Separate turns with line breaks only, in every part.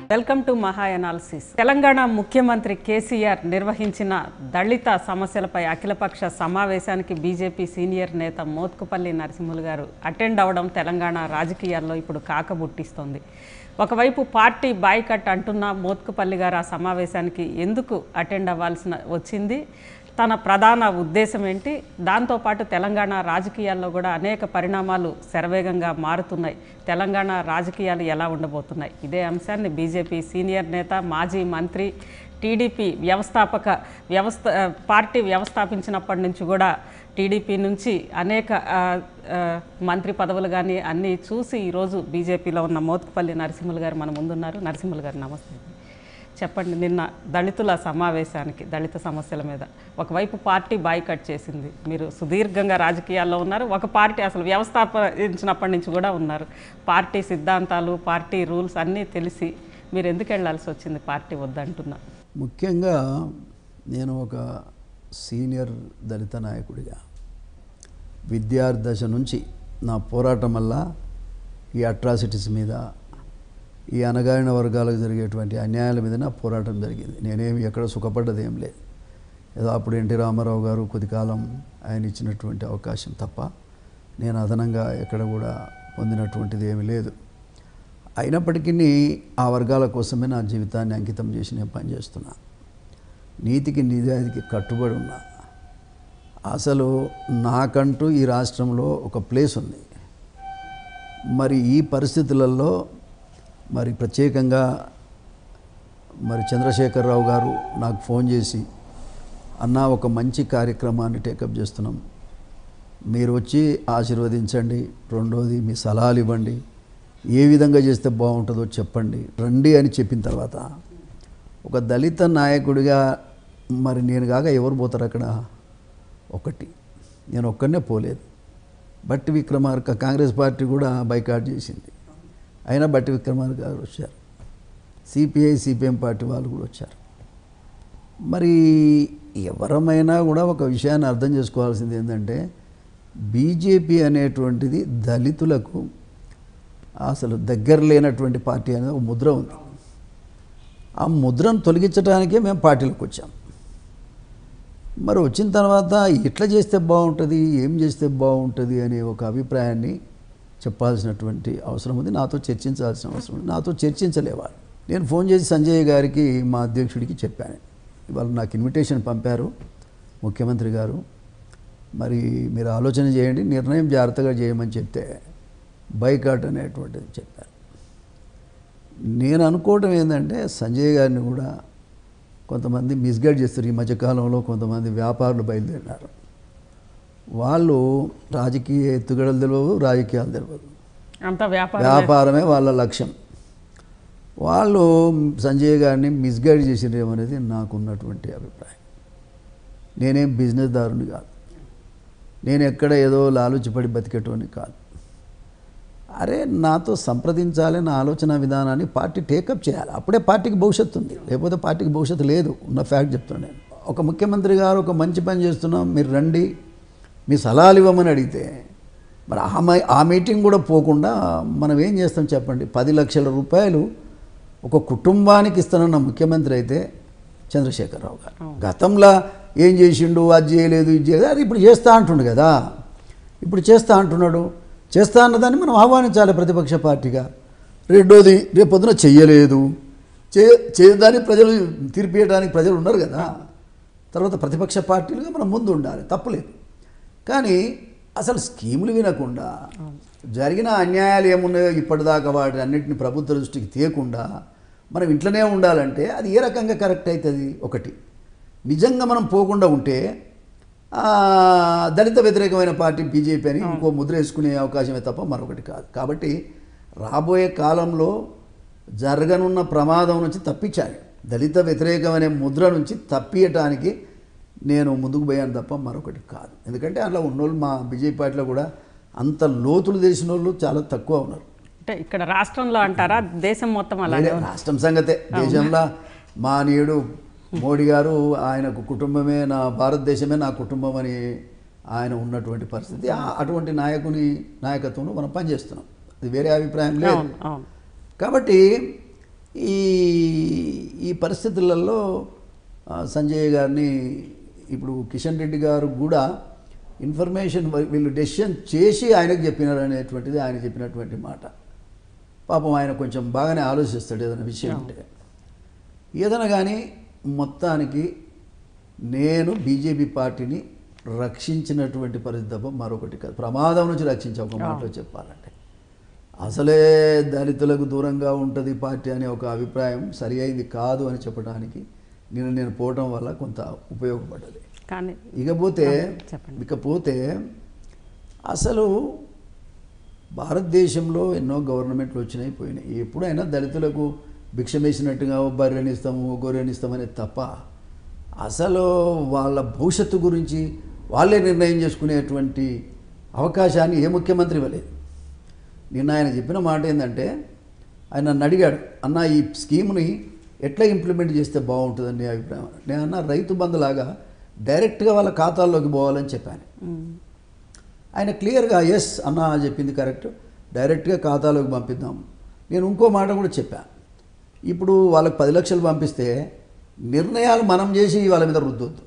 Welcome to Maha analysis Telangana ముఖ్యమంత్రి కేసీఆర్ నిర్వహించిన దళిత సమస్యలపై అఖిలపక్ష సమావేశానికి బీజేపీ సీనియర్ నేత మోత్కుపల్లి నరసింహులు గారు అటెండ్ అవడం తెలంగాణ రాజకీయాల్లో ఇప్పుడు కాకబుట్టిస్తోంది ఒకవైపు పార్టీ బాయ్కట్ అంటున్న మోత్కుపల్లి గారు ఆ సమావేశానికి ఎందుకు అటెండ్ అవ్వాల్సిన వచ్చింది తన ప్రధాన ఉద్దేశం ఏంటి దాంతోపాటు తెలంగాణ రాజకీయాల్లో కూడా అనేక పరిణామాలు శరవేగంగా మారుతున్నాయి తెలంగాణ రాజకీయాలు ఎలా ఉండబోతున్నాయి ఇదే అంశాన్ని బీజేపీ సీనియర్ నేత మాజీ మంత్రి టీడీపీ వ్యవస్థాపక వ్యవస్థ ఆ, పార్టీ వ్యవస్థాపించినప్పటి నుంచి కూడా టీడీపీ నుంచి అనేక ఆ, ఆ, మంత్రి పదవులు కానీ అన్నీ చూసి ఈరోజు బీజేపీలో ఉన్న మోత్కుపల్లి నరసింహులు గారు మన ముందున్నారు నరసింహులు గారు నమస్తే చెప్పండి నిన్న దళితుల సమావేశానికి దళిత సమస్యల మీద ఒకవైపు పార్టీ బాయ్కట్ చేసింది మీరు సుదీర్ఘంగా రాజకీయాల్లో ఉన్నారు ఒక పార్టీ అసలు వ్యవస్థాపించినప్పటి నుంచి కూడా ఉన్నారు పార్టీ సిద్ధాంతాలు పార్టీ రూల్స్ అన్నీ తెలిసి మీరు ఎందుకు వెళ్ళాల్సి వచ్చింది పార్టీ వద్దంటున్నా
ముఖ్యంగా నేను ఒక సీనియర్ దళిత నాయకుడిగా విద్యార్థి దశ నుంచి నా పోరాటం వల్ల ఈ అట్రాసిటీస్ మీద ఈ అనగారిన వర్గాలకు జరిగేటువంటి అన్యాయాల మీద నా పోరాటం జరిగింది నేనేమి ఎక్కడ సుఖపడ్డది ఏం లేదు ఏదో అప్పుడు ఎన్టీ రామారావు గారు కొద్ది కాలం ఆయన ఇచ్చినటువంటి అవకాశం తప్ప నేను అదనంగా ఎక్కడ కూడా పొందినటువంటిది ఏమీ లేదు అయినప్పటికీ ఆ వర్గాల కోసమే నా జీవితాన్ని అంకితం చేసి నేను పనిచేస్తున్నా నీతికి నిజాయితీకి కట్టుబడి ఉన్నా అసలు నాకంటూ ఈ రాష్ట్రంలో ఒక ప్లేస్ ఉంది మరి ఈ పరిస్థితులలో మరి ప్రత్యేకంగా మరి చంద్రశేఖరరావు గారు నాకు ఫోన్ చేసి అన్న ఒక మంచి కార్యక్రమాన్ని టేకప్ చేస్తున్నాం మీరు వచ్చి ఆశీర్వదించండి రెండోది మీ సలహాలు ఇవ్వండి ఏ విధంగా చేస్తే బాగుంటుందో చెప్పండి రండి అని చెప్పిన తర్వాత ఒక దళిత నాయకుడిగా మరి నేను కాక ఎవరు పోతారు అక్కడ ఒకటి నేను ఒక్కడనే పోలేదు బట్టి విక్రమార్క కాంగ్రెస్ పార్టీ కూడా బైకాట్ చేసింది అయినా బట్టి విక్రమార్క గారు వచ్చారు సిపిఐ సిపిఎం పార్టీ వాళ్ళు కూడా వచ్చారు మరి ఎవరమైనా కూడా ఒక విషయాన్ని అర్థం చేసుకోవాల్సింది ఏంటంటే బీజేపీ అనేటువంటిది దళితులకు అసలు దగ్గర లేనటువంటి పార్టీ అనేది ఒక ముద్ర ఉంది ఆ ముద్రను తొలగించడానికే మేము పార్టీలకు వచ్చాం మరి వచ్చిన తర్వాత ఎట్లా చేస్తే బాగుంటుంది ఏం చేస్తే బాగుంటుంది అనే ఒక అభిప్రాయాన్ని చెప్పాల్సినటువంటి అవసరం ఉంది నాతో చర్చించాల్సిన అవసరం ఉంది నాతో చర్చించలేవారు నేను ఫోన్ చేసి సంజయ్ గారికి మా అధ్యక్షుడికి చెప్పాను ఇవాళ నాకు ఇన్విటేషన్ పంపారు ముఖ్యమంత్రి గారు మరి మీరు ఆలోచన చేయండి నిర్ణయం జాగ్రత్తగా చేయమని చెప్తే బైకాట్ అనేటువంటిది చెప్పారు నేను అనుకోవటం ఏంటంటే సంజయ్ గారిని కూడా కొంతమంది మిస్గైడ్ చేస్తారు ఈ మధ్యకాలంలో కొంతమంది వ్యాపారులు బయలుదేరినారు వాళ్ళు రాజకీయ ఎత్తుగడలు తెలియవు రాజకీయాలు తెలియదు
అంతా వ్యాపారం
వ్యాపారమే వాళ్ళ లక్ష్యం వాళ్ళు సంజయ్ గారిని మిస్గైడ్ చేసిరేమో అనేది నాకున్నటువంటి అభిప్రాయం నేనేం బిజినెస్ దారుని కాదు నేను ఎక్కడ ఏదో లాలుచిపడి బతికేటోని కాదు అరే నాతో సంప్రదించాలి నా ఆలోచన విధానాన్ని పార్టీ టేకప్ చేయాలి అప్పుడే పార్టీకి భవిష్యత్తు ఉంది లేకపోతే పార్టీకి భవిష్యత్తు లేదు ఉన్న ఫ్యాక్ట్ చెప్తున్నాను నేను ఒక ముఖ్యమంత్రి గారు ఒక మంచి పని చేస్తున్నాం మీరు రండి మీ సలహాలు ఇవ్వమని అడిగితే మరి ఆ మై ఆ మీటింగ్ కూడా పోకుండా మనం ఏం చేస్తాం చెప్పండి పది లక్షల రూపాయలు ఒక కుటుంబానికి ఇస్తానన్న ముఖ్యమంత్రి అయితే చంద్రశేఖరరావు గారు గతంలో ఏం చేసిండు అది చేయలేదు ఇది చేయలేదు అది ఇప్పుడు చేస్తా అంటుండు కదా ఇప్పుడు చేస్తా అంటున్నాడు చేస్తా అన్నదాన్ని మనం ఆహ్వానించాలి ప్రతిపక్ష పార్టీగా రెండోది రేపు పొద్దున చెయ్యలేదు చే చేయదాన్ని ప్రజలు తీర్పియడానికి ప్రజలు ఉన్నారు కదా తర్వాత ప్రతిపక్ష పార్టీలుగా మనం ముందు ఉండాలి తప్పులేదు కానీ అసలు స్కీములు వినకుండా జరిగిన అన్యాయాలు ఏమున్నాయో ఇప్పటిదాకా వాటి అన్నింటిని ప్రభుత్వ దృష్టికి తీయకుండా మనం ఇంట్లోనే ఉండాలంటే అది ఏ రకంగా కరెక్ట్ అవుతుంది ఒకటి నిజంగా మనం పోకుండా ఉంటే ఆ, దళిత వ్యతిరేకమైన పార్టీ బీజేపీ అని ఇంకో ముద్ర వేసుకునే అవకాశమే తప్ప మరొకటి కాదు కాబట్టి రాబోయే కాలంలో జరగనున్న ప్రమాదం నుంచి తప్పించాలి దళిత వ్యతిరేకమైన ముద్ర నుంచి తప్పియటానికి నేను ముందుకు పోయాను తప్ప మరొకటి కాదు ఎందుకంటే అలా ఉన్నోళ్ళు మా బీజేపీ పార్టీలో కూడా అంత లోతులు తెలిసిన వాళ్ళు చాలా తక్కువ ఉన్నారు
అంటే ఇక్కడ రాష్ట్రంలో అంటారా దేశం మొత్తం అలాగే
వేరే రాష్ట్రం సంగతే దేశంలో మా నీడు మోడీ గారు ఆయనకు కుటుంబమే నా భారతదేశమే నా కుటుంబం అని ఆయన ఉన్నటువంటి పరిస్థితి ఆ- అటువంటి నాయకుని నాయకత్వంలో మనం పనిచేస్తున్నాం అది వేరే అభిప్రాయం లేదు
అవును అవును
కాబట్టి ఈ ఈ పరిస్థితులలో ఆ, సంజయ్ గారిని ఇప్పుడు కిషన్ రెడ్డి గారు కూడా ఇన్ఫర్మేషన్ వీ- వీళ్ళు డెసిషన్ చేసి ఆయనకు చెప్పినారు అనేటువంటిది ఆయన చెప్పినటువంటి మాట పాపం ఆయన కొంచెం బాగానే ఆలోచిస్తాడు ఏదైనా విషయం ఉంటే ఏదైనా కానీ మొత్తానికి నేను బీజేపీ పార్టీని రక్షించినటువంటి పరిస్థితి తప్ప మరొకటి కాదు ప్రమాదం నుంచి రక్షించే ఒక మాటలో చెప్పాలంటే అసలే దళితులకు దూరంగా ఉంటుంది పార్టీ అనే ఒక అభిప్రాయం సరి అయింది కాదు అని చెప్పడానికి నేను నేను పోవటం వల్ల కొంత ఉపయోగపడ్డది
కానీ
ఇకపోతే
చెప్పండి.
ఇకపోతే అసలు భారతదేశంలో ఎన్నో గవర్నమెంట్లు వచ్చినాయి పోయినాయి ఎప్పుడైనా దళితులకు భిక్షమేసినట్టుగా ఓ బర్రెని ఇస్తాము ఓ గొర్రెని ఇస్తామనేది తప్ప అసలు వాళ్ళ భవిష్యత్తు గురించి వాళ్ళే నిర్ణయం చేసుకునేటువంటి అవకాశాన్ని ఏ ముఖ్యమంత్రి ఇవ్వలేదు నిన్న ఆయన చెప్పిన మాట ఏంటంటే ఆయన నన్ను అడిగాడు అన్న ఈ స్కీమ్ని ఎట్లా ఇంప్లిమెంట్ చేస్తే బాగుంటుందని నీ అభిప్రాయం నేను అన్న రైతు బంధులాగా డైరెక్ట్గా వాళ్ళ ఖాతాల్లోకి పోవాలని చెప్పాను
ఉమ్,
ఆయన క్లియర్గా ఎస్ అన్న చెప్పింది కరెక్ట్ డైరెక్ట్గా ఖాతాలోకి పంపిద్దాం నేను ఇంకో మాట కూడా చెప్పా ఇప్పుడు వాళ్ళకి పది లక్షలు పంపిస్తే నిర్ణయాలు మనం చేసి వాళ్ళ మీద రుద్దొద్దు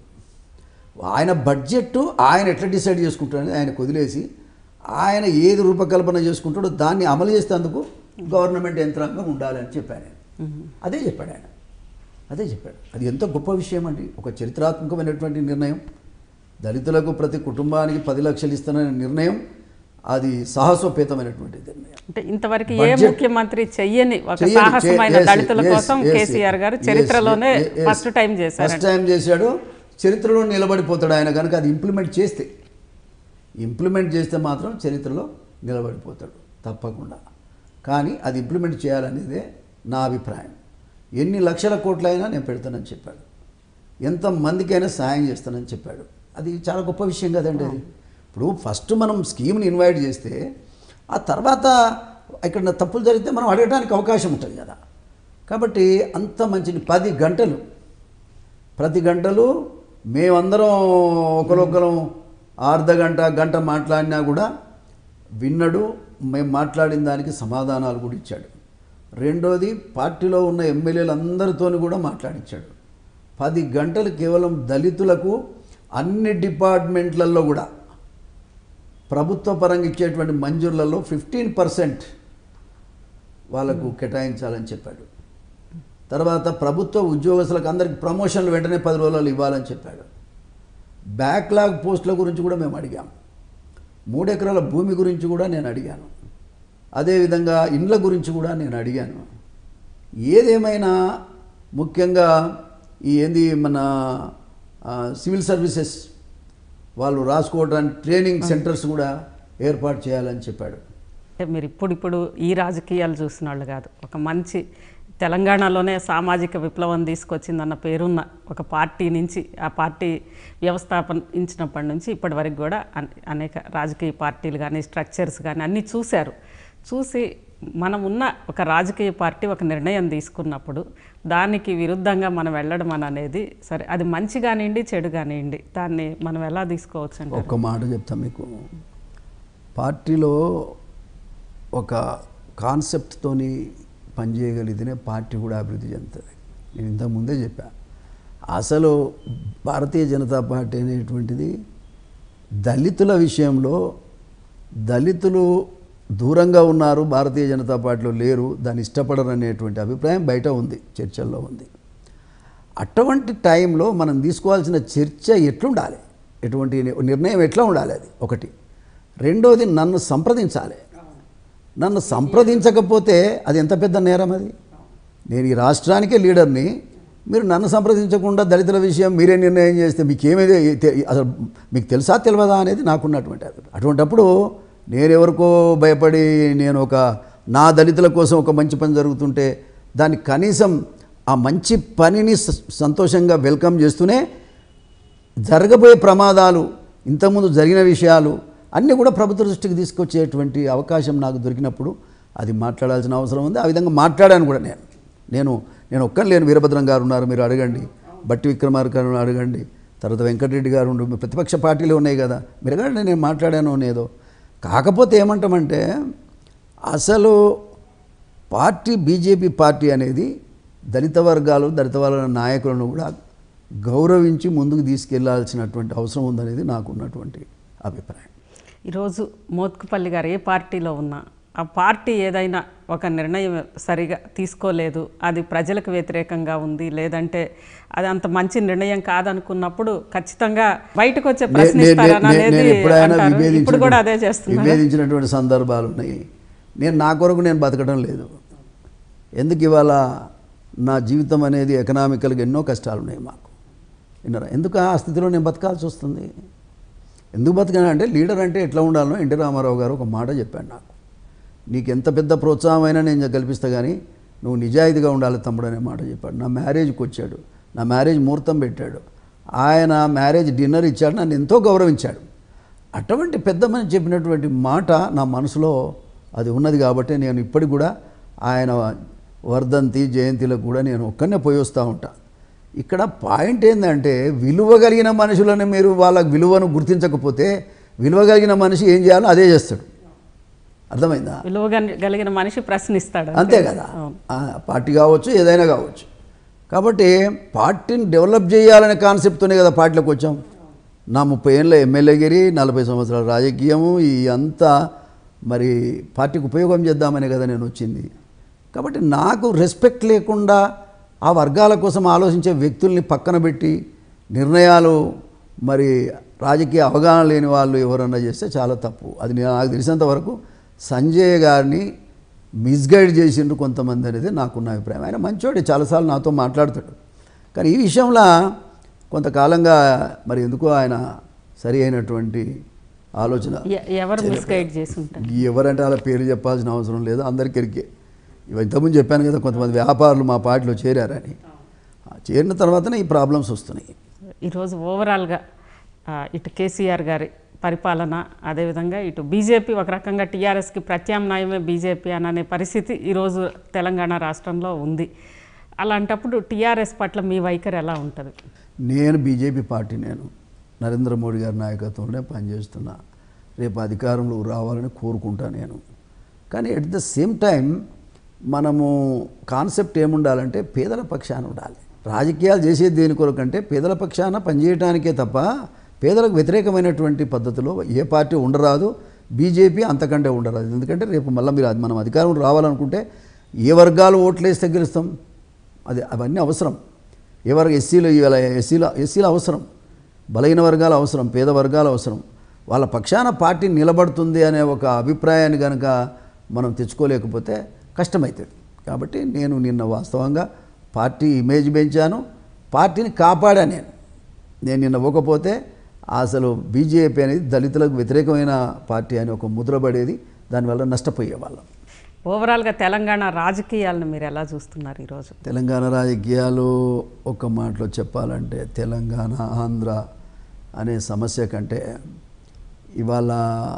ఆయన బడ్జెట్ ఆయన ఎట్లా డిసైడ్ చేసుకుంటాడని ఆయనకు వదిలేసి ఆయన ఏది రూపకల్పన చేసుకుంటాడో దాన్ని అమలు చేసేందుకు గవర్నమెంట్ యంత్రాంగం ఉండాలని చెప్పాను నేను అదే చెప్పాడు ఆయన అదే చెప్పాడు అది ఎంత గొప్ప విషయం అండి ఒక చరిత్రాత్మకమైనటువంటి నిర్ణయం దళితులకు ప్రతి కుటుంబానికి పది లక్షలు ఇస్తాననే నిర్ణయం అది సాహసోపేతమైనటువంటి నిర్ణయం
అంటే ఇంతవరకు ఏ
Budget-
ముఖ్యమంత్రి చెయ్యని ఒక
చెయ్యని,
సాహసమైన
yes,
దళితుల
yes,
కోసం
yes,
కేసీఆర్ గారు
yes,
చరిత్రలోనే
yes, yes.
ఫస్ట్ టైం చేశారు
ఫస్ట్ టైం చేశాడు చరిత్రలో నిలబడిపోతాడు ఆయన కనుక అది ఇంప్లిమెంట్ చేస్తే ఇంప్లిమెంట్ చేస్తే మాత్రం చరిత్రలో నిలబడిపోతాడు తప్పకుండా కానీ అది ఇంప్లిమెంట్ చేయాలనేదే నా అభిప్రాయం ఎన్ని లక్షల కోట్లైనా నేను పెడతానని చెప్పాడు ఎంత మందికైనా సాయం చేస్తానని చెప్పాడు అది చాలా గొప్ప విషయం కదండి అది ఇప్పుడు ఫస్ట్ మనం స్కీమ్ని ఇన్వైట్ చేస్తే ఆ తర్వాత ఇక్కడ తప్పులు జరిగితే మనం అడగడానికి అవకాశం ఉంటుంది కదా కాబట్టి అంత మంచిని పది గంటలు ప్రతి గంటలు మేమందరం ఒకరొకరం అర్ధ గంట గంట మాట్లాడినా కూడా విన్నడు మేము మాట్లాడిన దానికి సమాధానాలు కూడా ఇచ్చాడు రెండోది పార్టీలో ఉన్న ఎమ్మెల్యేలు అందరితోని కూడా మాట్లాడించాడు పది గంటలు కేవలం దళితులకు అన్ని డిపార్ట్మెంట్లలో కూడా ప్రభుత్వ పరంగా ఇచ్చేటువంటి మంజూర్లలో ఫిఫ్టీన్ పర్సెంట్ వాళ్ళకు కేటాయించాలని చెప్పాడు తర్వాత ప్రభుత్వ ఉద్యోగస్తులకు అందరికి ప్రమోషన్లు వెంటనే పది రోజులు ఇవ్వాలని చెప్పాడు బ్యాక్లాగ్ పోస్టుల గురించి కూడా మేము అడిగాం మూడు ఎకరాల భూమి గురించి కూడా నేను అడిగాను అదేవిధంగా ఇండ్ల గురించి కూడా నేను అడిగాను ఏదేమైనా ముఖ్యంగా ఈ ఏంది మన ఆ, సివిల్ సర్వీసెస్ వాళ్ళు రాసుకోవడానికి ట్రైనింగ్ సెంటర్స్ కూడా ఏర్పాటు చేయాలని చెప్పాడు
అంటే మీరు ఇప్పుడు ఇప్పుడు ఈ రాజకీయాలు చూసిన వాళ్ళు కాదు ఒక మంచి తెలంగాణలోనే సామాజిక విప్లవం తీసుకొచ్చిందన్న పేరున్న ఒక పార్టీ నుంచి ఆ పార్టీ వ్యవస్థాపించినప్పటి నుంచి ఇప్పటి వరకు కూడా అన్- అనేక రాజకీయ పార్టీలు కానీ స్ట్రక్చర్స్ కానీ అన్నీ చూశారు చూసి మనం ఉన్న ఒక రాజకీయ పార్టీ ఒక నిర్ణయం తీసుకున్నప్పుడు దానికి విరుద్ధంగా మనం వెళ్ళడం అని అనేది సరే అది మంచి కానివ్వండి చెడు కానివ్వండి దాన్ని మనం ఎలా తీసుకోవచ్చు అంటే
ఒక్క మాట చెప్తా మీకు పార్టీలో ఒక కాన్సెప్ట్తోని పనిచేయగలిగితేనే పార్టీ కూడా అభివృద్ధి చెందుతుంది నేను ఇంతకుముందే చెప్పా అసలు భారతీయ జనతా పార్టీ అనేటువంటిది దళితుల విషయంలో దళితులు దూరంగా ఉన్నారు భారతీయ జనతా పార్టీలో లేరు దాన్ని ఇష్టపడరు అనేటువంటి అభిప్రాయం బయట ఉంది చర్చల్లో ఉంది అటువంటి టైంలో మనం తీసుకోవాల్సిన చర్చ ఎట్లుండాలి ఎటువంటి నిర్ణయం ఎట్లా ఉండాలి అది ఒకటి రెండోది నన్ను సంప్రదించాలి నన్ను సంప్రదించకపోతే అది ఎంత పెద్ద నేరం అది నేను ఈ రాష్ట్రానికే లీడర్ని మీరు నన్ను సంప్రదించకుండా దళితుల విషయం మీరే నిర్ణయం చేస్తే మీకేమేది తె- అసలు మీకు తెలుసా తెలియదా అనేది నాకున్నటువంటి అభిప్రాయం అటువంటప్పుడు నేను ఎవరికో భయపడి నేను ఒక నా దళితుల కోసం ఒక మంచి పని జరుగుతుంటే దాన్ని కనీసం ఆ మంచి పనిని స- సంతోషంగా వెల్కమ్ చేస్తూనే జరగబోయే ప్రమాదాలు ఇంతకుముందు జరిగిన విషయాలు అన్నీ కూడా ప్రభుత్వ దృష్టికి తీసుకొచ్చేటువంటి అవకాశం నాకు దొరికినప్పుడు అది మాట్లాడాల్సిన అవసరం ఉంది ఆ విధంగా మాట్లాడాను కూడా నేను నేను నేను ఒక్కని లేను వీరభద్రం గారు ఉన్నారు మీరు అడగండి బట్టి విక్రమార్క గారు అడగండి తర్వాత వెంకటరెడ్డి గారు ఉండు ప్రతిపక్ష పార్టీలు ఉన్నాయి కదా మీరు అడగండి నేను మాట్లాడాను అనేదో కాకపోతే ఏమంటామంటే అసలు పార్టీ బీజేపీ పార్టీ అనేది దళిత వర్గాలు దళిత వర్గాల నాయకులను కూడా గౌరవించి ముందుకు తీసుకెళ్లాల్సినటువంటి అవసరం ఉందనేది నాకు ఉన్నటువంటి అభిప్రాయం
ఈరోజు మోత్కుపల్లి గారు ఏ పార్టీలో ఉన్నా ఆ పార్టీ ఏదైనా ఒక నిర్ణయం సరిగా తీసుకోలేదు అది ప్రజలకు వ్యతిరేకంగా ఉంది లేదంటే అది అంత మంచి నిర్ణయం కాదనుకున్నప్పుడు ఖచ్చితంగా బయటకు వచ్చే
నే- నే- నే-
ప్రశ్నిస్తారని
నే-
అనేది
నేను ఎప్పుడైనా
అంటారు. ఇప్పుడు
విభేదించిన
కూడా అదే చేస్తున్నారు
విభేదించినటువంటి సందర్భాలు ఉన్నాయి నేను నా కొరకు నేను బతకడం లేదు ఎందుకు ఇవాళ నా జీవితం అనేది ఎకనామికల్గా ఎన్నో కష్టాలు ఉన్నాయి మాకు విన్నారా ఎందుకు ఆ స్థితిలో నేను బతకాల్సి వస్తుంది ఎందుకు బతకానంటే లీడర్ అంటే ఎట్లా ఉండాలనో ఎన్టీ రామారావు గారు ఒక మాట చెప్పాడు నాకు నీకు ఎంత పెద్ద ప్రోత్సాహం అయినా నేను కల్పిస్తా కానీ నువ్వు నిజాయితీగా ఉండాలి తమ్ముడు అనే మాట చెప్పాడు నా మ్యారేజ్కి వచ్చాడు నా మ్యారేజ్ ముహూర్తం పెట్టాడు ఆయన మ్యారేజ్ డిన్నర్ ఇచ్చాడు నన్ను ఎంతో గౌరవించాడు అటువంటి పెద్ద మనిషి చెప్పినటువంటి మాట నా మనసులో అది ఉన్నది కాబట్టి నేను ఇప్పటికి కూడా ఆయన వర్ధంతి జయంతిలకు కూడా నేను ఒక్కనే పోయి వస్తూ ఉంటా ఇక్కడ పాయింట్ ఏంటంటే విలువ కలిగిన మనుషులను మీరు వాళ్ళ విలువను గుర్తించకపోతే విలువ కలిగిన మనిషి ఏం చేయాలో అదే చేస్తాడు అర్థమైందా
విలువ కలిగిన మనిషి ప్రశ్నిస్తాడు
అంతే కదా ఆ, పార్టీ కావచ్చు ఏదైనా కావచ్చు కాబట్టి పార్టీని డెవలప్ చేయాలనే కాన్సెప్ట్తోనే కదా పార్టీలోకి వచ్చాం నా ముప్పై ఏళ్ళ ఎమ్మెల్యేగిరి నలభై సంవత్సరాల రాజకీయము ఈ అంతా మరి పార్టీకి ఉపయోగం చేద్దామనే కదా నేను వచ్చింది కాబట్టి నాకు రెస్పెక్ట్ లేకుండా ఆ వర్గాల కోసం ఆలోచించే వ్యక్తుల్ని పక్కన పెట్టి నిర్ణయాలు మరి రాజకీయ అవగాహన లేని వాళ్ళు ఎవరన్నా చేస్తే చాలా తప్పు అది నేను- నాకు తెలిసినంత వరకు సంజయ్ గారిని మిస్గైడ్ చేసిండ్రు కొంతమంది అనేది నాకున్న అభిప్రాయం ఆయన మంచోడే చాలాసార్లు నాతో మాట్లాడతాడు కానీ ఈ విషయంలో కొంతకాలంగా మరి ఎందుకో ఆయన సరి అయినటువంటి ఆలోచన
ఎ- ఎవరు మిస్గైడ్ చేసి ఉంటారు
ఎవరంటే అలా పేరు చెప్పాల్సిన అవసరం లేదు అందరికీ ఎరికే ఇవి ఇంతకుముందు చెప్పాను కదా కొంతమంది వ్యాపారులు మా పార్టీలో చేరారని ఆ చేరిన తర్వాతనే ఈ ప్రాబ్లమ్స్ వస్తున్నాయి
ఈరోజు ఓవరాల్గా ఆ, ఇటు కేసీఆర్ గారి పరిపాలన అదేవిధంగా ఇటు బీజేపీ ఒక రకంగా టీఆర్ఎస్కి ప్రత్యామ్నాయమే బీజేపీ అననే పరిస్థితి ఈరోజు తెలంగాణ రాష్ట్రంలో ఉంది అలాంటప్పుడు టీఆర్ఎస్ పట్ల మీ వైఖరి ఎలా ఉంటుంది
నేను బీజేపీ పార్టీ నేను నరేంద్ర మోడీ గారి నాయకత్వంలోనే పనిచేస్తున్నా రేపు అధికారంలో రావాలని కోరుకుంటా నేను కానీ ఎట్ ద సేమ్ టైం మనము కాన్సెప్ట్ ఏముండాలంటే పేదల పక్షాన ఉండాలి రాజకీయాలు చేసేది దేని కొరకంటే పేదల పక్షాన పనిచేయడానికే తప్ప పేదలకు వ్యతిరేకమైనటువంటి పద్ధతిలో ఏ పార్టీ ఉండరాదు బీజేపీ అంతకంటే ఉండరాదు ఎందుకంటే రేపు మళ్ళీ మీరు అది మనం అధికారం రావాలనుకుంటే ఏ వర్గాలు ఓట్లు వేస్తే గెలుస్తాం అది అవన్నీ అవసరం ఎవరు ఎస్సీలు ఇవాళ ఎస్సీలు ఎస్సీలు అవసరం బలహీన వర్గాలు అవసరం పేద వర్గాలు అవసరం వాళ్ళ పక్షాన పార్టీ నిలబడుతుంది అనే ఒక అభిప్రాయాన్ని కనుక మనం తెచ్చుకోలేకపోతే కష్టమవుతుంది కాబట్టి నేను నిన్న వాస్తవంగా పార్టీ ఇమేజ్ పెంచాను పార్టీని కాపాడా నేను నేను నిన్న పోకపోతే అసలు బీజేపీ అనేది దళితులకు వ్యతిరేకమైన పార్టీ అని ఒక ముద్ర పడేది దానివల్ల నష్టపోయేవాళ్ళం
ఓవరాల్గా తెలంగాణ రాజకీయాలను మీరు ఎలా చూస్తున్నారు ఈరోజు
తెలంగాణ రాజకీయాలు ఒక మాటలో చెప్పాలంటే తెలంగాణ ఆంధ్ర అనే సమస్య కంటే ఇవాళ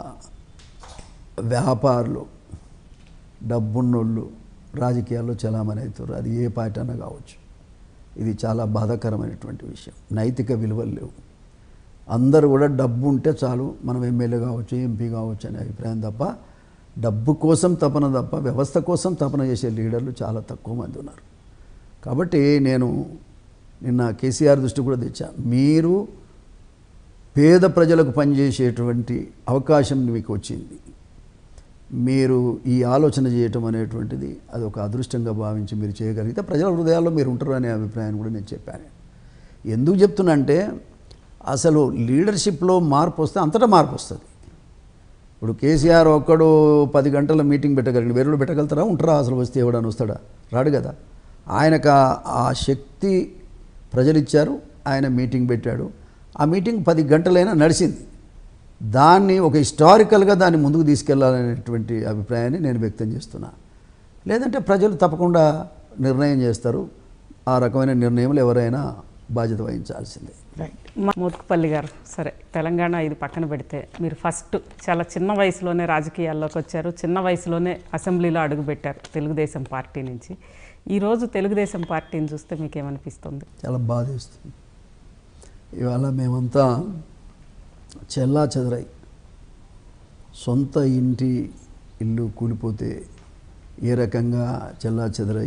వ్యాపారులు డబ్బున్నోళ్ళు రాజకీయాల్లో చలామణి అవుతారు అది ఏ పార్టీ అన్నా కావచ్చు ఇది చాలా బాధాకరమైనటువంటి విషయం నైతిక విలువలు లేవు అందరూ కూడా డబ్బు ఉంటే చాలు మనం ఎమ్మెల్యే కావచ్చు ఎంపీ కావచ్చు అనే అభిప్రాయం తప్ప డబ్బు కోసం తపన తప్ప వ్యవస్థ కోసం తపన చేసే లీడర్లు చాలా తక్కువ మంది ఉన్నారు కాబట్టి నేను నిన్న కేసీఆర్ దృష్టి కూడా తెచ్చా మీరు పేద ప్రజలకు పనిచేసేటువంటి అవకాశం మీకు వచ్చింది మీరు ఈ ఆలోచన చేయటం అనేటువంటిది అది ఒక అదృష్టంగా భావించి మీరు చేయగలిగితే ప్రజల హృదయాల్లో మీరు ఉంటారు అనే అభిప్రాయాన్ని కూడా నేను చెప్పాను ఎందుకు చెప్తున్నా అంటే అసలు లీడర్షిప్లో మార్పు వస్తే అంతటా మార్పు వస్తుంది ఇప్పుడు కేసీఆర్ ఒక్కడు పది గంటల మీటింగ్ పెట్టగలిగిన వేరే పెట్టగలుగుతారా ఉంటారా అసలు వస్తే ఎవడని వస్తాడా రాడు కదా ఆయనకు ఆ- ఆ శక్తి ప్రజలు ఇచ్చారు ఆయన మీటింగ్ పెట్టాడు ఆ మీటింగ్ పది గంటలైనా నడిచింది దాన్ని ఒక హిస్టారికల్గా దాన్ని ముందుకు తీసుకెళ్లాలనేటువంటి అభిప్రాయాన్ని నేను వ్యక్తం చేస్తున్నా లేదంటే ప్రజలు తప్పకుండా నిర్ణయం చేస్తారు ఆ రకమైన నిర్ణయంలో ఎవరైనా బాధ్యత వహించాల్సిందే
రైట్ మోత్కుపల్లి గారు సరే తెలంగాణ ఇది పక్కన పెడితే మీరు ఫస్ట్ చాలా చిన్న వయసులోనే రాజకీయాల్లోకి వచ్చారు చిన్న వయసులోనే అసెంబ్లీలో అడుగుపెట్టారు తెలుగుదేశం పార్టీ నుంచి ఈరోజు తెలుగుదేశం పార్టీని చూస్తే మీకు ఏమనిపిస్తుంది
చాలా బాధేస్తుంది ఇవాళ మేమంతా చెల్లా చెదరై సొంత ఇంటి ఇల్లు కూలిపోతే ఏ రకంగా చెల్లా చెదరై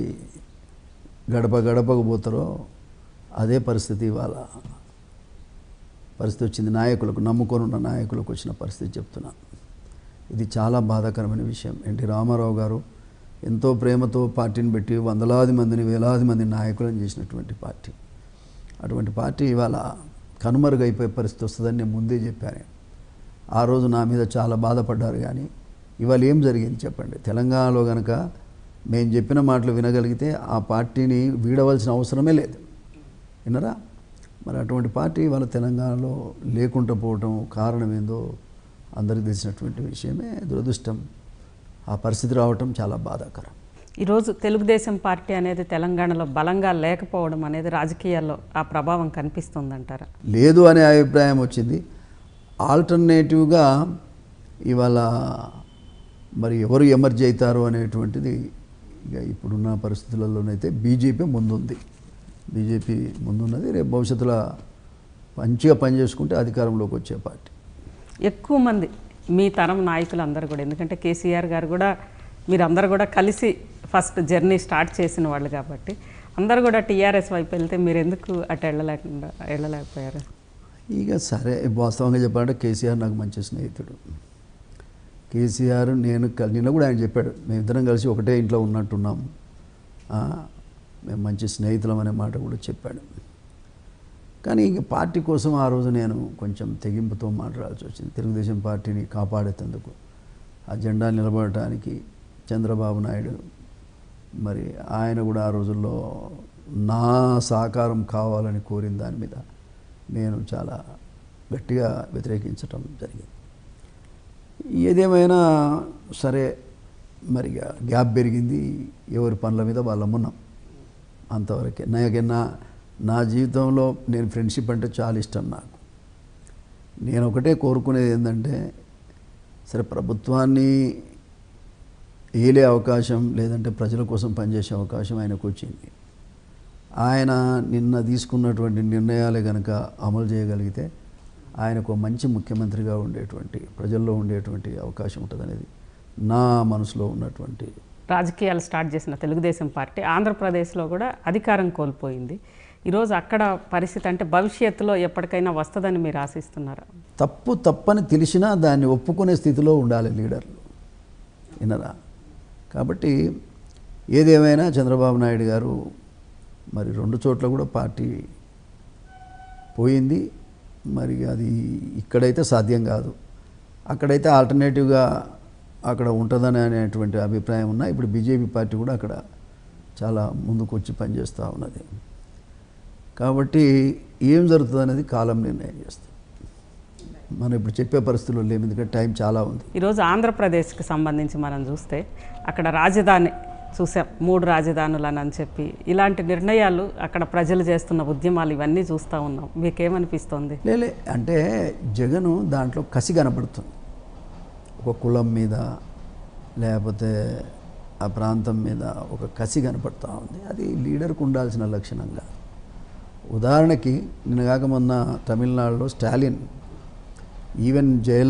గడప గడపకు పోతారో అదే పరిస్థితి ఇవాళ పరిస్థితి వచ్చింది నాయకులకు నమ్ముకొని ఉన్న నాయకులకు వచ్చిన పరిస్థితి చెప్తున్నాను ఇది చాలా బాధాకరమైన విషయం ఎన్టీ రామారావు గారు ఎంతో ప్రేమతో పార్టీని పెట్టి వందలాది మందిని వేలాది మంది నాయకులను చేసినటువంటి పార్టీ అటువంటి పార్టీ ఇవాళ కనుమరుగైపోయే పరిస్థితి వస్తుందని నేను ముందే చెప్పాను ఆ రోజు నా మీద చాలా బాధపడ్డారు కానీ ఇవాళ ఏం జరిగింది చెప్పండి తెలంగాణలో కనుక మేము చెప్పిన మాటలు వినగలిగితే ఆ పార్టీని వీడవలసిన అవసరమే లేదు విన్నరా మరి అటువంటి పార్టీ ఇవాళ తెలంగాణలో లేకుండా పోవటం కారణం ఏందో అందరికీ తెలిసినటువంటి విషయమే దురదృష్టం ఆ పరిస్థితి రావటం చాలా బాధాకరం
ఈరోజు తెలుగుదేశం పార్టీ అనేది తెలంగాణలో బలంగా లేకపోవడం అనేది రాజకీయాల్లో ఆ ప్రభావం కనిపిస్తుందంటారా
లేదు అనే అభిప్రాయం వచ్చింది ఆల్టర్నేటివ్గా ఇవాళ మరి ఎవరు ఎమర్జీ అవుతారు అనేటువంటిది ఇక ఇప్పుడున్న పరిస్థితులలోనైతే బీజేపీ ముందుంది బీజేపీ ముందున్నది రేపు భవిష్యత్తులో మంచిగా పనిచేసుకుంటే అధికారంలోకి వచ్చే పార్టీ
ఎక్కువ మంది మీ తరం నాయకులు అందరూ కూడా ఎందుకంటే కేసీఆర్ గారు కూడా మీరందరూ కూడా కలిసి ఫస్ట్ జర్నీ స్టార్ట్ చేసిన వాళ్ళు కాబట్టి అందరూ కూడా టీఆర్ఎస్ వైపు వెళ్తే మీరు ఎందుకు అటు వెళ్ళలేకుండా వెళ్ళలేకపోయారు
ఇక సరే వాస్తవంగా చెప్పాలంటే కేసీఆర్ నాకు మంచి స్నేహితుడు కేసీఆర్ నేను కల్- నిన్న కూడా ఆయన చెప్పాడు మేమిద్దరం కలిసి ఒకటే ఇంట్లో ఉన్నట్టున్నాం ఆ, మేము మంచి స్నేహితులం అనే మాట కూడా చెప్పాడు కానీ ఇంక పార్టీ కోసం ఆ రోజు నేను కొంచెం తెగింపుతో మాట్లాడాల్సి వచ్చింది తెలుగుదేశం పార్టీని కాపాడేందుకు ఆ జెండా నిలబడటానికి చంద్రబాబు నాయుడు మరి ఆయన కూడా ఆ రోజుల్లో నా సహకారం కావాలని కోరిన దాని మీద నేను చాలా గట్టిగా వ్యతిరేకించటం జరిగింది ఏదేమైనా సరే మరి ఇక గ్యాప్ పెరిగింది ఎవరి పనుల మీద వాళ్ళం ఉన్నాం అంతవరకే నాకే నా నా జీవితంలో నేను ఫ్రెండ్షిప్ అంటే చాలా ఇష్టం నాకు నేను ఒకటే కోరుకునేది ఏంటంటే సరే ప్రభుత్వాన్ని ఏలే అవకాశం లేదంటే ప్రజల కోసం పనిచేసే అవకాశం ఆయనకు వచ్చింది ఆయన నిన్న తీసుకున్నటువంటి నిర్ణయాలే కనుక అమలు చేయగలిగితే ఆయనకు ఒక మంచి ముఖ్యమంత్రిగా ఉండేటువంటి ప్రజల్లో ఉండేటువంటి అవకాశం ఉంటుందనేది నా మనసులో ఉన్నటువంటి
రాజకీయాలు స్టార్ట్ చేసిన తెలుగుదేశం పార్టీ ఆంధ్రప్రదేశ్లో కూడా అధికారం కోల్పోయింది ఈరోజు అక్కడ పరిస్థితి అంటే భవిష్యత్తులో ఎప్పటికైనా వస్తుందని మీరు ఆశిస్తున్నారా
తప్పు తప్పని తెలిసినా దాన్ని ఒప్పుకునే స్థితిలో ఉండాలి లీడర్లు వినరా కాబట్టి ఏదేమైనా చంద్రబాబు నాయుడు గారు మరి రెండు చోట్ల కూడా పార్టీ పోయింది మరి అది ఇక్కడైతే సాధ్యం కాదు అక్కడైతే ఆల్టర్నేటివ్గా అక్కడ ఉంటుందని అనేటువంటి అభిప్రాయం ఉన్నా ఇప్పుడు బీజేపీ పార్టీ కూడా అక్కడ చాలా ముందుకు వచ్చి పనిచేస్తూ ఉన్నది కాబట్టి ఏం జరుగుతుంది అనేది కాలం నిర్ణయం చేస్తుంది మనం ఇప్పుడు చెప్పే పరిస్థితుల్లో లేము ఎందుకంటే టైం చాలా ఉంది
ఈరోజు ఆంధ్రప్రదేశ్కి సంబంధించి మనం చూస్తే అక్కడ రాజధాని చూసాం మూడు రాజధానులని అని చెప్పి ఇలాంటి నిర్ణయాలు అక్కడ ప్రజలు చేస్తున్న ఉద్యమాలు ఇవన్నీ చూస్తూ ఉన్నాం మీకేమనిపిస్తుంది
లేలే అంటే జగను దాంట్లో కసి కనపడుతుంది ఒక కులం మీద లేకపోతే ఆ ప్రాంతం మీద ఒక కసి కనపడుతూ ఉంది అది లీడర్కు ఉండాల్సిన లక్షణంగా ఉదాహరణకి నిన్నగాక మొన్న తమిళనాడులో స్టాలిన్ ఈవెన్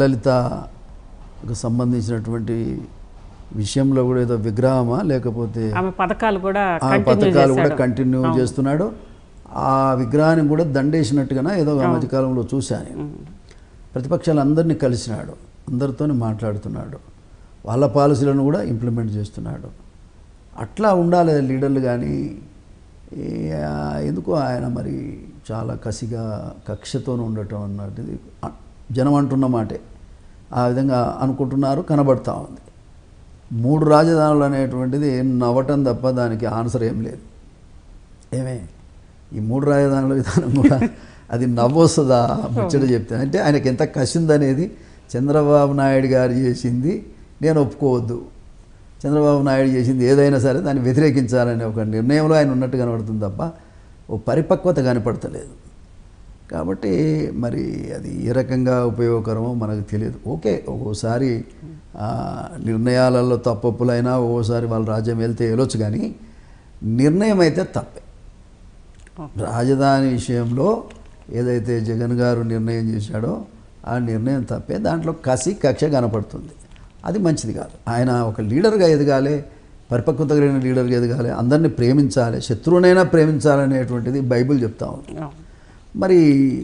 జయలలితకు సంబంధించినటువంటి విషయంలో కూడా ఏదో విగ్రహమా లేకపోతే
ఆమె పథకాలు కూడా
ఆ
కంటిన్యూ
పథకాలు కూడా
చేశాడు
కంటిన్యూ చేస్తున్నాడు ఆ విగ్రహాన్ని కూడా దండేసినట్టుగానే ఏదో ఆ మధ్యకాలంలో చూశాను నేను. ప్రతిపక్షాలందరినీ కలిసినాడు అందరితో మాట్లాడుతున్నాడు వాళ్ళ పాలసీలను కూడా ఇంప్లిమెంట్ చేస్తున్నాడు అట్లా ఉండాలి లీడర్లు కానీ ఈ, ఆ, ఎందుకో ఆయన మరి చాలా కసిగా కక్షతో ఉండటం అన్నది అ- జనం అంటున్న మాటే ఆ విధంగా అనుకుంటున్నారు కనబడతా ఉంది మూడు రాజధానులు అనేటువంటిది నవ్వటం తప్ప దానికి ఆన్సర్ ఏం లేదు ఏమే ఈ మూడు రాజధానుల విధానం కూడా అది నవ్వొస్తుందా ముచ్చట చెప్తే అంటే ఆయనకి ఎంత కసి ఉందనేది చంద్రబాబు నాయుడు గారు చేసింది నేను ఒప్పుకోవద్దు చంద్రబాబు నాయుడు చేసింది ఏదైనా సరే దాన్ని వ్యతిరేకించాలనే ఒక నిర్ణయంలో ఆయన ఉన్నట్టు కనబడుతుంది తప్ప ఓ పరిపక్వత కనపడతలేదు కాబట్టి మరి అది ఏ రకంగా ఉపయోగకరమో మనకు తెలియదు ఓకే ఒక్కోసారి ఆ, నిర్ణయాలలో తప్పప్పులైనా ఒక్కోసారి వాళ్ళ రాజ్యం వెళ్తే వెళ్ళొచ్చు కానీ నిర్ణయం అయితే తప్పే రాజధాని విషయంలో ఏదైతే జగన్ గారు నిర్ణయం చేశాడో ఆ నిర్ణయం తప్పే దాంట్లో కసి కక్ష కనపడుతుంది అది మంచిది కాదు ఆయన ఒక లీడర్గా ఎదగాలి పరిపక్వత కలిగిన లీడర్గా ఎదగాలి అందరినీ ప్రేమించాలి శత్రువునైనా ప్రేమించాలనేటువంటిది బైబిల్ చెప్తా ఉంది
అవును.
మరి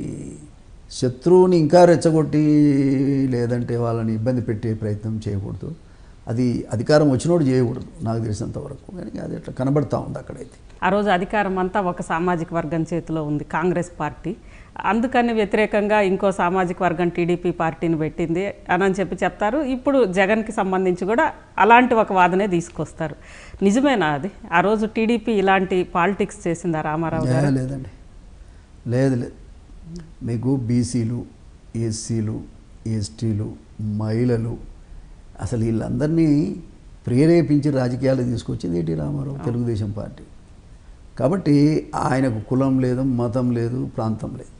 శత్రువుని ఇంకా రెచ్చగొట్టి లేదంటే వాళ్ళని ఇబ్బంది పెట్టే ప్రయత్నం చేయకూడదు అది అధికారం వచ్చినోడు చేయకూడదు నాకు తెలిసినంత వరకు కానీ అది అట్లా కనబడతా ఉంది అక్కడైతే
ఆ రోజు అధికారం అంతా ఒక సామాజిక వర్గం చేతిలో ఉంది కాంగ్రెస్ పార్టీ అందుకని వ్యతిరేకంగా ఇంకో సామాజిక వర్గం టీడీపీ పార్టీని పెట్టింది అని అని చెప్పి చెప్తారు ఇప్పుడు జగన్కి సంబంధించి కూడా అలాంటి ఒక వాదనే తీసుకొస్తారు నిజమేనా అది ఆ రోజు టీడీపీ ఇలాంటి పాలిటిక్స్ చేసిందా రామారావు గారు
ఏ, లేదండి లేదు లేదు మీకు బీసీలు ఎస్సీలు ఎస్టీలు మహిళలు అసలు వీళ్ళందరినీ ప్రేరేపించి రాజకీయాలు తీసుకొచ్చింది ఏంటి రామారావు తెలుగుదేశం పార్టీ కాబట్టి ఆయనకు కులం లేదు మతం లేదు ప్రాంతం లేదు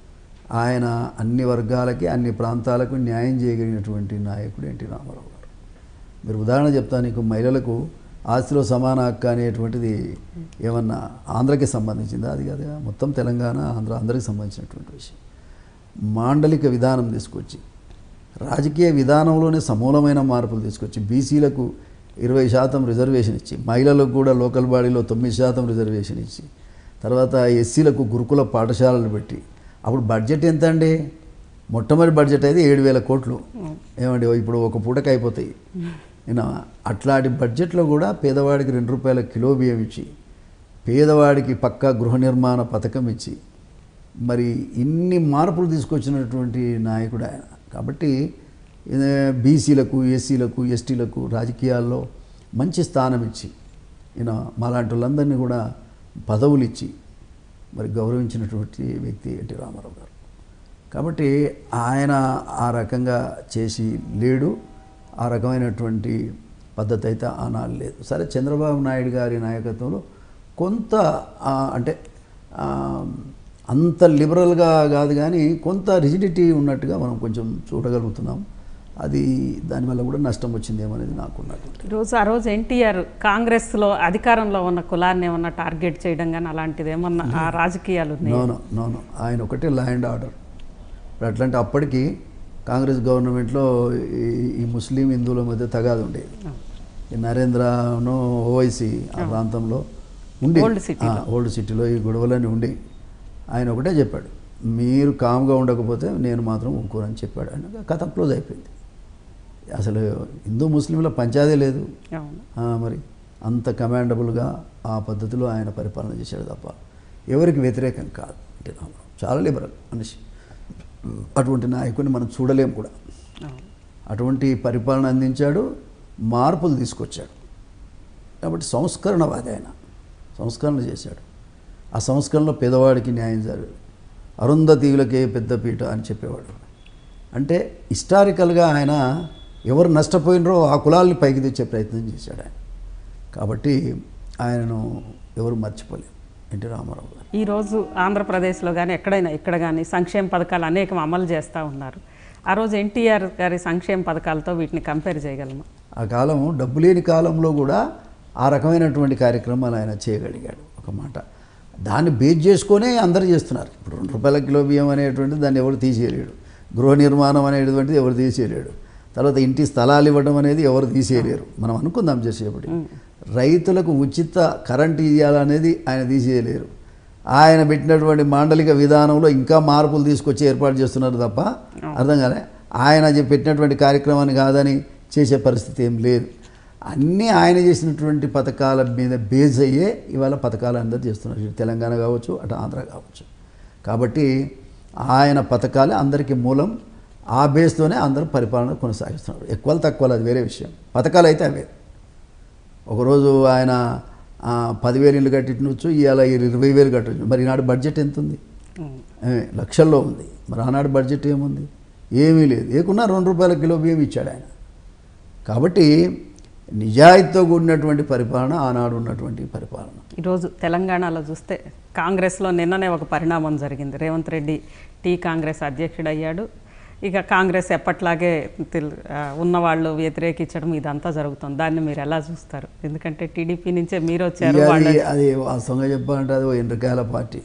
ఆయన అన్ని వర్గాలకి అన్ని ప్రాంతాలకు న్యాయం చేయగలిగినటువంటి నాయకుడు ఎన్టీ రామారావు గారు మీరు ఉదాహరణ చెప్తాను నీకు మహిళలకు ఆస్తిలో సమాన హక్కు అనేటువంటిది ఏమన్నా ఆంధ్రకి సంబంధించిందా అది కాదు మొత్తం తెలంగాణ ఆంధ్ర అందరికి సంబంధించినటువంటి విషయం మాండలిక విధానం తీసుకొచ్చి రాజకీయ విధానంలోనే సమూలమైన మార్పులు తీసుకొచ్చి బీసీలకు ఇరవై శాతం రిజర్వేషన్ ఇచ్చి మహిళలకు కూడా లోకల్ బాడీలో తొమ్మిది శాతం రిజర్వేషన్ ఇచ్చి తర్వాత ఎస్సీలకు గురుకుల పాఠశాలలు పెట్టి అప్పుడు బడ్జెట్ ఎంత అండి మొట్టమొదటి బడ్జెట్ అయితే ఏడు వేల కోట్లు ఏమండి ఇప్పుడు ఒక పూటకి అయిపోతాయి నేను అట్లాంటి బడ్జెట్లో కూడా పేదవాడికి రెండు రూపాయల కిలో బియ్యం ఇచ్చి పేదవాడికి పక్కా గృహ నిర్మాణ పథకం ఇచ్చి మరి ఇన్ని మార్పులు తీసుకొచ్చినటువంటి నాయకుడు ఆయన కాబట్టి ఇది బీసీలకు ఎస్సీలకు ఎస్టీలకు రాజకీయాల్లో మంచి స్థానం ఇచ్చి ఈయన మాలాంటి వాళ్ళందరినీ కూడా పదవులు ఇచ్చి మరి గౌరవించినటువంటి వ్యక్తి ఎన్టీ రామారావు గారు కాబట్టి ఆయన ఆ రకంగా చేసి లేడు ఆ రకమైనటువంటి పద్ధతి అయితే ఆనాడు లేదు సరే చంద్రబాబు నాయుడు గారి నాయకత్వంలో కొంత ఆ, అంటే ఆ, అంత లిబరల్గా కాదు కానీ కొంత రిజిడిటీ ఉన్నట్టుగా మనం కొంచెం చూడగలుగుతున్నాం అది దానివల్ల కూడా నష్టం వచ్చిందేమో అనేది నాకున్నటువంటి
ఈరోజు ఆ రోజు ఎన్టీఆర్ కాంగ్రెస్లో అధికారంలో ఉన్న కులాన్ని ఏమన్నా టార్గెట్ చేయడం కానీ అలాంటిది ఏమన్నా ఆ రాజకీయాలు ఉన్నాయి
నోను నోను ఆయన ఒకటే లా అండ్ ఆర్డర్ ఇప్పుడు అట్లాంటి అప్పటికి కాంగ్రెస్ గవర్నమెంట్లో ఈ- ఈ ముస్లిం హిందువుల మధ్య తగాదు ఉండేది ఈ నరేంద్రను ఓవైసీ ఆ ప్రాంతంలో ఉండి
ఓల్డ్ సిటీలో.
ఓల్డ్ సిటీలో ఈ గొడవలన్నీ ఉండి ఆయన ఒకటే చెప్పాడు మీరు కామ్గా ఉండకపోతే నేను మాత్రం ఊరుకోనని చెప్పాడు ఆయన కథ క్లోజ్ అయిపోయింది అసలు హిందూ ముస్లింల పంచాదే లేదు
అవును
ఆ, మరి అంత కమాండబుల్గా ఆ పద్ధతిలో ఆయన పరిపాలన చేశాడు తప్ప ఎవరికి వ్యతిరేకం కాదు అంటే రామారావు చాలా లిబరల్ మనిషి అటువంటి నాయకుడిని మనం చూడలేం కూడా
అవును
అటువంటి పరిపాలన అందించాడు మార్పులు తీసుకొచ్చాడు కాబట్టి సంస్కరణవాది ఆయన సంస్కరణ చేశాడు ఆ సంస్కరణలో పేదవాడికి న్యాయం జరగదు అరుంధతీయులకే పెద్దపీట అని చెప్పేవాడు అంటే హిస్టారికల్గా ఆయన ఎవరు నష్టపోయినరో ఆ కులాల్ని పైకి తెచ్చే ప్రయత్నం చేశాడు ఆయన కాబట్టి ఆయనను ఎవరు మర్చిపోలేరు ఎన్టీ రామారావు గారు
ఈరోజు ఆంధ్రప్రదేశ్లో కానీ ఎక్కడైనా ఇక్కడ కానీ సంక్షేమ పథకాలు అనేకం అమలు చేస్తూ ఉన్నారు ఆ రోజు ఎన్టీఆర్ గారి సంక్షేమ పథకాలతో వీటిని కంపేర్ చేయగలమా
ఆ కాలం డబ్బు లేని కాలంలో కూడా ఆ రకమైనటువంటి కార్యక్రమాలు ఆయన చేయగలిగాడు ఒక మాట దాన్ని బేస్ చేసుకొనే అందరు చేస్తున్నారు ఇప్పుడు రెండు రూపాయల కిలో బియ్యం అనేటువంటిది దాన్ని ఎవరు తీసేయలేడు గృహ నిర్మాణం అనేటువంటిది ఎవరు తీసేయలేడు తర్వాత ఇంటి స్థలాలు ఇవ్వడం అనేది ఎవరు తీసేయలేరు మనం అనుకుందాం చేసేపటి రైతులకు ఉచిత కరెంట్ ఇవ్వాలనేది ఆయన తీసేయలేరు ఆయన పెట్టినటువంటి మాండలిక విధానంలో ఇంకా మార్పులు తీసుకొచ్చి ఏర్పాటు చేస్తున్నారు తప్ప అర్థం కాలే ఆయన చె- పెట్టినటువంటి కార్యక్రమాన్ని కాదని చేసే పరిస్థితి ఏం లేదు అన్నీ ఆయన చేసినటువంటి పథకాల మీద బేస్ అయ్యే ఇవాళ పథకాలు అందరూ చేస్తున్నారు ఇటు తెలంగాణ కావచ్చు అటు ఆంధ్ర కావచ్చు కాబట్టి ఆయన పథకాలే అందరికీ మూలం ఆ బేస్తోనే అందరూ పరిపాలన కొనసాగిస్తున్నారు ఎక్కువ తక్కువ అది వేరే విషయం పథకాలు అయితే అవే ఒకరోజు ఆయన ఆ, పదివేలు ఇల్లు కట్టించవచ్చు ఇవాళ ఇరవై వేలు కట్టచ్చు మరి ఈనాడు బడ్జెట్ ఎంత ఉంది
ఉమ్.
ఏ, లక్షల్లో ఉంది మరి ఆనాడు బడ్జెట్ ఏముంది ఏమీ లేదు ఏకున్నా రెండు రూపాయల కిలో బియ్యం ఇచ్చాడు ఆయన కాబట్టి నిజాయితీతో కూడినటువంటి పరిపాలన ఆనాడు ఉన్నటువంటి పరిపాలన
ఈరోజు తెలంగాణలో చూస్తే కాంగ్రెస్లో నిన్ననే ఒక పరిణామం జరిగింది రేవంత్ రెడ్డి టీ కాంగ్రెస్ అధ్యక్షుడు అయ్యాడు ఇక కాంగ్రెస్ ఎప్పట్లాగే తెల్- ఆ, ఉన్నవాళ్ళు వ్యతిరేకించడం ఇదంతా జరుగుతుంది దాన్ని మీరు ఎలా చూస్తారు ఎందుకంటే టీడీపీ నుంచే మీరు వచ్చారు
ఇక
వాళ్ళ
అది అది వాస్తవంగా చెప్పాలంటే అది ఓ ఎండ్రకాయల పార్టీ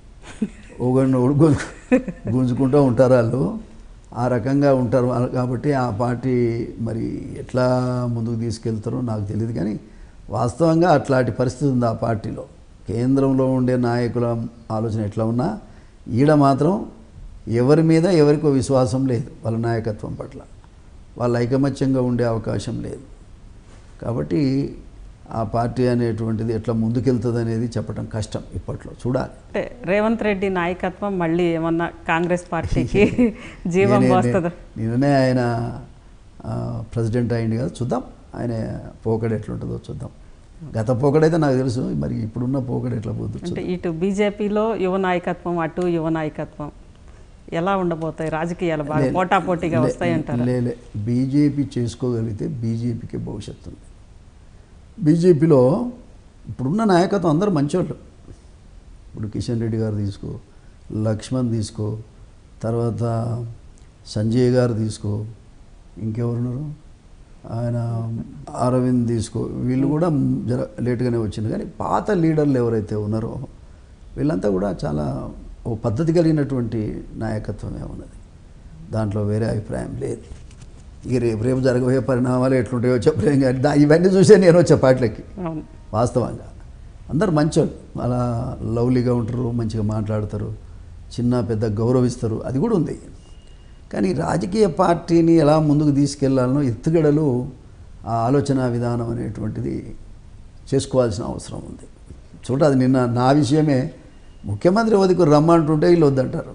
ఒకరిని ఒకడు గుంజుకుంటూ ఉంటారు వాళ్ళు ఆ రకంగా ఉంటారు వాళ్ళు కాబట్టి ఆ పార్టీ మరి ఎట్లా ముందుకు తీసుకెళ్తారో నాకు తెలియదు కానీ వాస్తవంగా అట్లాంటి పరిస్థితి ఉంది ఆ పార్టీలో కేంద్రంలో ఉండే నాయకుల ఆలోచన ఎట్లా ఉన్నా ఈడ మాత్రం ఎవరి మీద ఎవరికో విశ్వాసం లేదు వాళ్ళ నాయకత్వం పట్ల వాళ్ళ ఐకమత్యంగా ఉండే అవకాశం లేదు కాబట్టి ఆ పార్టీ అనేటువంటిది ఎట్లా ముందుకెళ్తుంది అనేది చెప్పడం కష్టం ఇప్పట్లో చూడాలి
అంటే రేవంత్ రెడ్డి నాయకత్వం మళ్ళీ ఏమన్నా కాంగ్రెస్ పార్టీకి జీవం
నేనే-
పోస్తుందా
నిన్ననే ఆయన ఆ, ప్రెసిడెంట్ అయింది కదా చూద్దాం ఆయన పోకడ ఎట్లుంటుందో చూద్దాం గత పోకడైతే నాకు తెలుసు మరి ఇప్పుడున్న పోకడ ఎట్లా పోతుంది
అంటే ఇటు బీజేపీలో యువ నాయకత్వం అటు యువ నాయకత్వం ఎలా ఉండబోతాయి రాజకీయాలు బాగా పోటాపోటీగా వస్తాయి అంటారు
లేలే బీజేపీ చేసుకోగలిగితే బీజేపీకి భవిష్యత్తు ఉంది బీజేపీలో ఇప్పుడున్న నాయకత్వం అందరూ మంచోళ్ళు ఇప్పుడు కిషన్ రెడ్డి గారు తీసుకో లక్ష్మణ్ తీసుకో తర్వాత సంజయ్ గారు తీసుకో ఇంకెవరున్నారు ఆయన అరవింద్ తీసుకో వీళ్ళు కూడా జర లేట్గానే వచ్చింది కానీ పాత లీడర్లు ఎవరైతే ఉన్నారో వీళ్ళంతా కూడా చాలా ఓ పద్ధతి కలిగినటువంటి నాయకత్వమే ఉన్నది దాంట్లో వేరే అభిప్రాయం లేదు ఇక రేపు రేపు జరగబోయే పరిణామాలు ఎట్లుంటాయో చెప్పలేం కానీ దా- ఇవన్నీ చూసే నేను వచ్చే పాటలకి
అవును
వాస్తవంగా అందరు మంచోళ్ళు అలా లవ్లీగా ఉంటారు మంచిగా మాట్లాడతారు చిన్న పెద్ద గౌరవిస్తారు అది కూడా ఉంది కానీ రాజకీయ పార్టీని ఎలా ముందుకు తీసుకెళ్లాలనో ఎత్తుగడలు ఆ ఆలోచన విధానం అనేటువంటిది చేసుకోవాల్సిన అవసరం ఉంది చూడ అది నిన్న నా విషయమే ముఖ్యమంత్రి వదికు రమ్మంటుంటే వీళ్ళు వద్దంటారు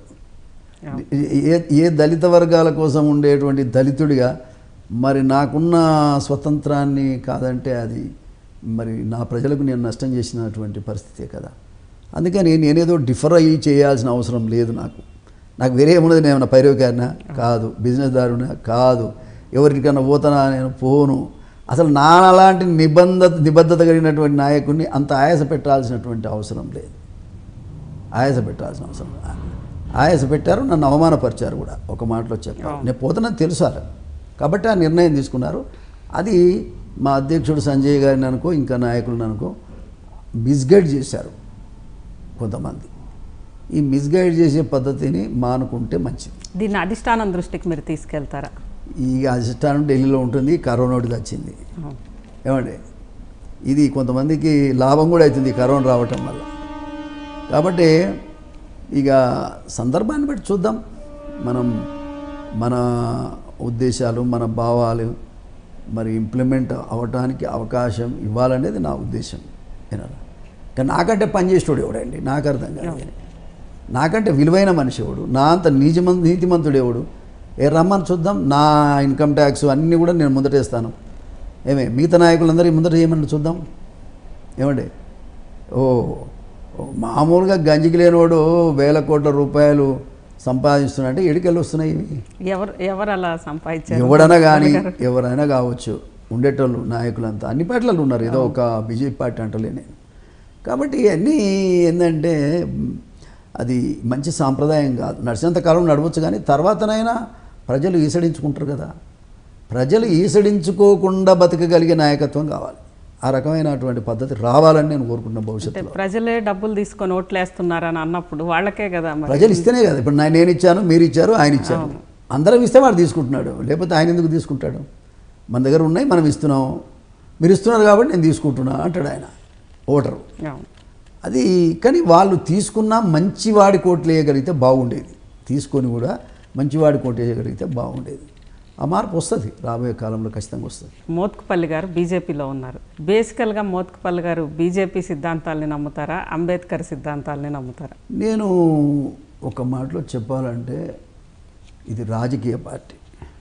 ఏ ఏ దళిత వర్గాల కోసం ఉండేటువంటి దళితుడిగా మరి నాకున్న స్వతంత్రాన్ని కాదంటే అది మరి నా ప్రజలకు నేను నష్టం చేసినటువంటి పరిస్థితే కదా అందుకని నేనేదో డిఫర్ అయ్యి చేయాల్సిన అవసరం లేదు నాకు నాకు వేరే ఏమున్నది నేను ఏమన్నా పైరవికారినా కాదు బిజినెస్ దారునా కాదు ఎవరికైనా పోతానా నేను పోను అసలు నా అలాంటి నిబంధత నిబద్ధత కలిగినటువంటి నాయకుడిని అంత ఆయాస పెట్టాల్సినటువంటి అవసరం లేదు ఆయాస పెట్టాల్సిన అవసరం లేదు. ఆయాస పెట్టారు నన్ను అవమానపరిచారు కూడా ఒక మాటలో చెప్పారు నేను పోతానని తెలుసారు కాబట్టి ఆ నిర్ణయం తీసుకున్నారు అది మా అధ్యక్షుడు సంజయ్ గారిని అనుకో ఇంకా నాయకులను అనుకో మిస్గైడ్ చేశారు కొంతమంది ఈ మిస్గైడ్ చేసే పద్ధతిని మానుకుంటే మంచిది
దీన్ని అధిష్టానం దృష్టికి మీరు తీసుకెళ్తారా
ఈ అధిష్టానం ఢిల్లీలో ఉంటుంది కరోనా ఒకటి వచ్చింది
అవును.
ఏమండి ఇది కొంతమందికి లాభం కూడా అవుతుంది ఈ కరోనా రావటం వల్ల కాబట్టి ఇక సందర్భాన్ని బట్టి చూద్దాం మనం మన ఉద్దేశాలు మన భావాలు మరి ఇంప్లిమెంట్ అవ్వటానికి అవకాశం ఇవ్వాలనేది నా ఉద్దేశం వినాలా కానీ నాకంటే పనిచేసేవాడు ఎవడండి నాకు అర్థం కాదు నాకంటే విలువైన మనిషి ఎవడు నా అంత నీతిమంతు నీతిమంతుడు ఎవడు ఏ రమ్మని చూద్దాం నా ఇన్కమ్ ట్యాక్స్ అన్నీ కూడా నేను ముందటేస్తాను ఏమే మిగతా నాయకులందరూ ముందట చేయమని చూద్దాం ఏమండి ఓ ఓ మామూలుగా గంజికి లేనివాడు వేల కోట్ల రూపాయలు సంపాదిస్తున్నాడంటే ఎడికెళ్ళి వస్తున్నాయి ఇవి
ఎవరు ఎవరు అలా సంపాదించారు
ఎవడైనా కానీ ఎవరైనా కావచ్చు ఉండేటోళ్ళు నాయకులంతా అన్ని పార్టీలలో ఉన్నారు ఏదో ఒక బీజేపీ పార్టీ అంటలే నేను కాబట్టి ఇవన్నీ ఏంటంటే మ్, అది మంచి సాంప్రదాయం కాదు నడిచినంత కాలం నడవచ్చు కానీ తర్వాతనైనా ప్రజలు ఈసడించుకుంటారు కదా ప్రజలు ఈసడించుకోకుండా బతకగలిగే నాయకత్వం కావాలి ఆ రకమైనటువంటి పద్ధతి రావాలని నేను కోరుకుంటున్న
అంటే
భవిష్యత్తులో
ప్రజలే డబ్బులు తీసుకొని ఓట్లేస్తున్నారని అన్నప్పుడు వాళ్ళకే కదా మరి
ప్రజలు ఇస్తేనే కదా ఇప్పుడు నా- నేను ఇచ్చాను మీరు ఇచ్చారు ఆయన ఇచ్చారు అందరం ఇస్తే వాడు తీసుకుంటున్నాడు లేకపోతే ఆయన ఎందుకు తీసుకుంటాడు మన దగ్గర ఉన్నాయి మనం ఇస్తున్నాం మీరు ఇస్తున్నారు కాబట్టి నేను తీసుకుంటున్నా అంటాడు ఆయన ఓటరు
అవును.
అది కానీ వాళ్ళు తీసుకున్న మంచివాడి కోట్లు వేయగలిగితే బాగుండేది తీసుకొని కూడా మంచివాడి కోట్లు వేయగలిగితే బాగుండేది ఆ మార్పు వస్తుంది రాబోయే కాలంలో ఖచ్చితంగా వస్తుంది
మోత్కుపల్లి గారు బీజేపీలో ఉన్నారు బేసికల్గా మోత్కుపల్లి గారు బీజేపీ సిద్ధాంతాల్ని నమ్ముతారా అంబేద్కర్ సిద్ధాంతాల్ని నమ్ముతారా
నేను ఒక మాటలో చెప్పాలంటే ఇది రాజకీయ పార్టీ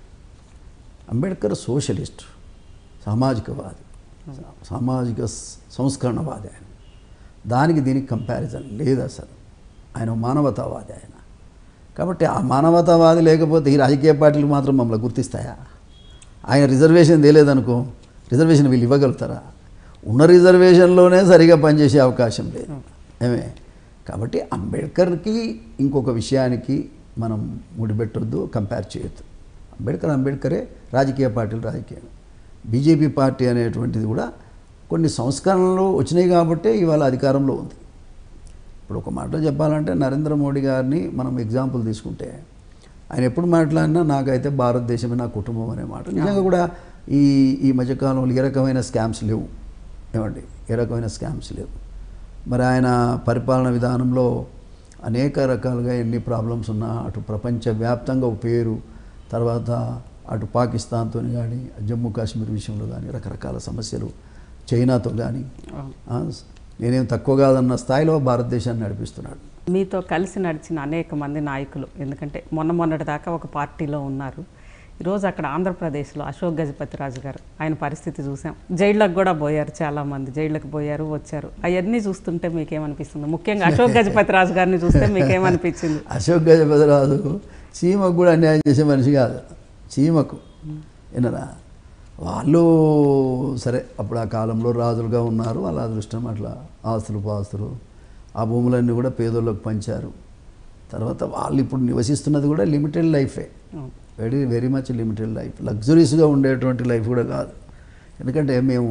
అంబేద్కర్ సోషలిస్ట్ సామాజికవాది సామాజిక స- సంస్కరణవాది ఆయన దానికి దీనికి కంపారిజన్ లేదు అసలు ఆయన మానవతావాది ఆయన కాబట్టి ఆ మానవతావాది లేకపోతే ఈ రాజకీయ పార్టీలు మాత్రం మమ్మల్ని గుర్తిస్తాయా ఆయన రిజర్వేషన్ తేలేదనుకో రిజర్వేషన్ వీళ్ళు ఇవ్వగలుగుతారా ఉన్న రిజర్వేషన్లోనే సరిగా పనిచేసే అవకాశం లేదు ఏమే కాబట్టి అంబేద్కర్కి ఇంకొక విషయానికి మనం ముడిపెట్టొద్దు కంపేర్ చేయొద్దు అంబేద్కర్ అంబేద్కరే రాజకీయ పార్టీలు రాజకీయం బీజేపీ పార్టీ అనేటువంటిది కూడా కొన్ని సంస్కరణలు వచ్చినాయి కాబట్టే ఇవాళ అధికారంలో ఉంది ఇప్పుడు ఒక మాటలో చెప్పాలంటే నరేంద్ర మోడీ గారిని మనం ఎగ్జాంపుల్ తీసుకుంటే ఆయన ఎప్పుడు మాట్లాడినా నాకైతే భారతదేశమే నా కుటుంబం అనే మాట నిజంగా కూడా ఈ ఈ మధ్యకాలంలో ఏ రకమైన స్కామ్స్ లేవు ఏమండి ఏ రకమైన స్కామ్స్ లేవు మరి ఆయన పరిపాలన విధానంలో అనేక రకాలుగా ఎన్ని ప్రాబ్లమ్స్ ఉన్నా అటు ప్రపంచవ్యాప్తంగా ఒక పేరు తర్వాత అటు పాకిస్తాన్తో కానీ జమ్మూ కాశ్మీర్ విషయంలో కానీ రకరకాల సమస్యలు చైనాతో కానీ ఆ, నేనేం తక్కువ కాదన్న స్థాయిలో భారతదేశాన్ని నడిపిస్తున్నాడు
మీతో కలిసి నడిచిన అనేక మంది నాయకులు ఎందుకంటే మొన్న మొన్నటి దాకా ఒక పార్టీలో ఉన్నారు ఈరోజు అక్కడ ఆంధ్రప్రదేశ్లో అశోక్ గజపతి రాజు గారు ఆయన పరిస్థితి చూసాం జైళ్ళకు కూడా పోయారు చాలామంది జైళ్ళకు పోయారు వచ్చారు అవన్నీ చూస్తుంటే మీకేమనిపిస్తుంది ముఖ్యంగా అశోక్ గజపతి రాజు గారిని చూస్తే మీకేమనిపించింది
అశోక్ గజపతిరాజు చీమకు కూడా అన్యాయం చేసే మనిషి కాదు చీమకు వినరా వాళ్ళు సరే అప్పుడు ఆ కాలంలో రాజులుగా ఉన్నారు వాళ్ళ అదృష్టం అట్లా ఆస్తులు పాస్తులు ఆ భూములన్నీ కూడా పేదోళ్ళకు పంచారు తర్వాత వాళ్ళు ఇప్పుడు నివసిస్తున్నది కూడా లిమిటెడ్ లైఫే very very much limited life లగ్జరీస్గా ఉండేటువంటి లైఫ్ కూడా కాదు ఎందుకంటే మేము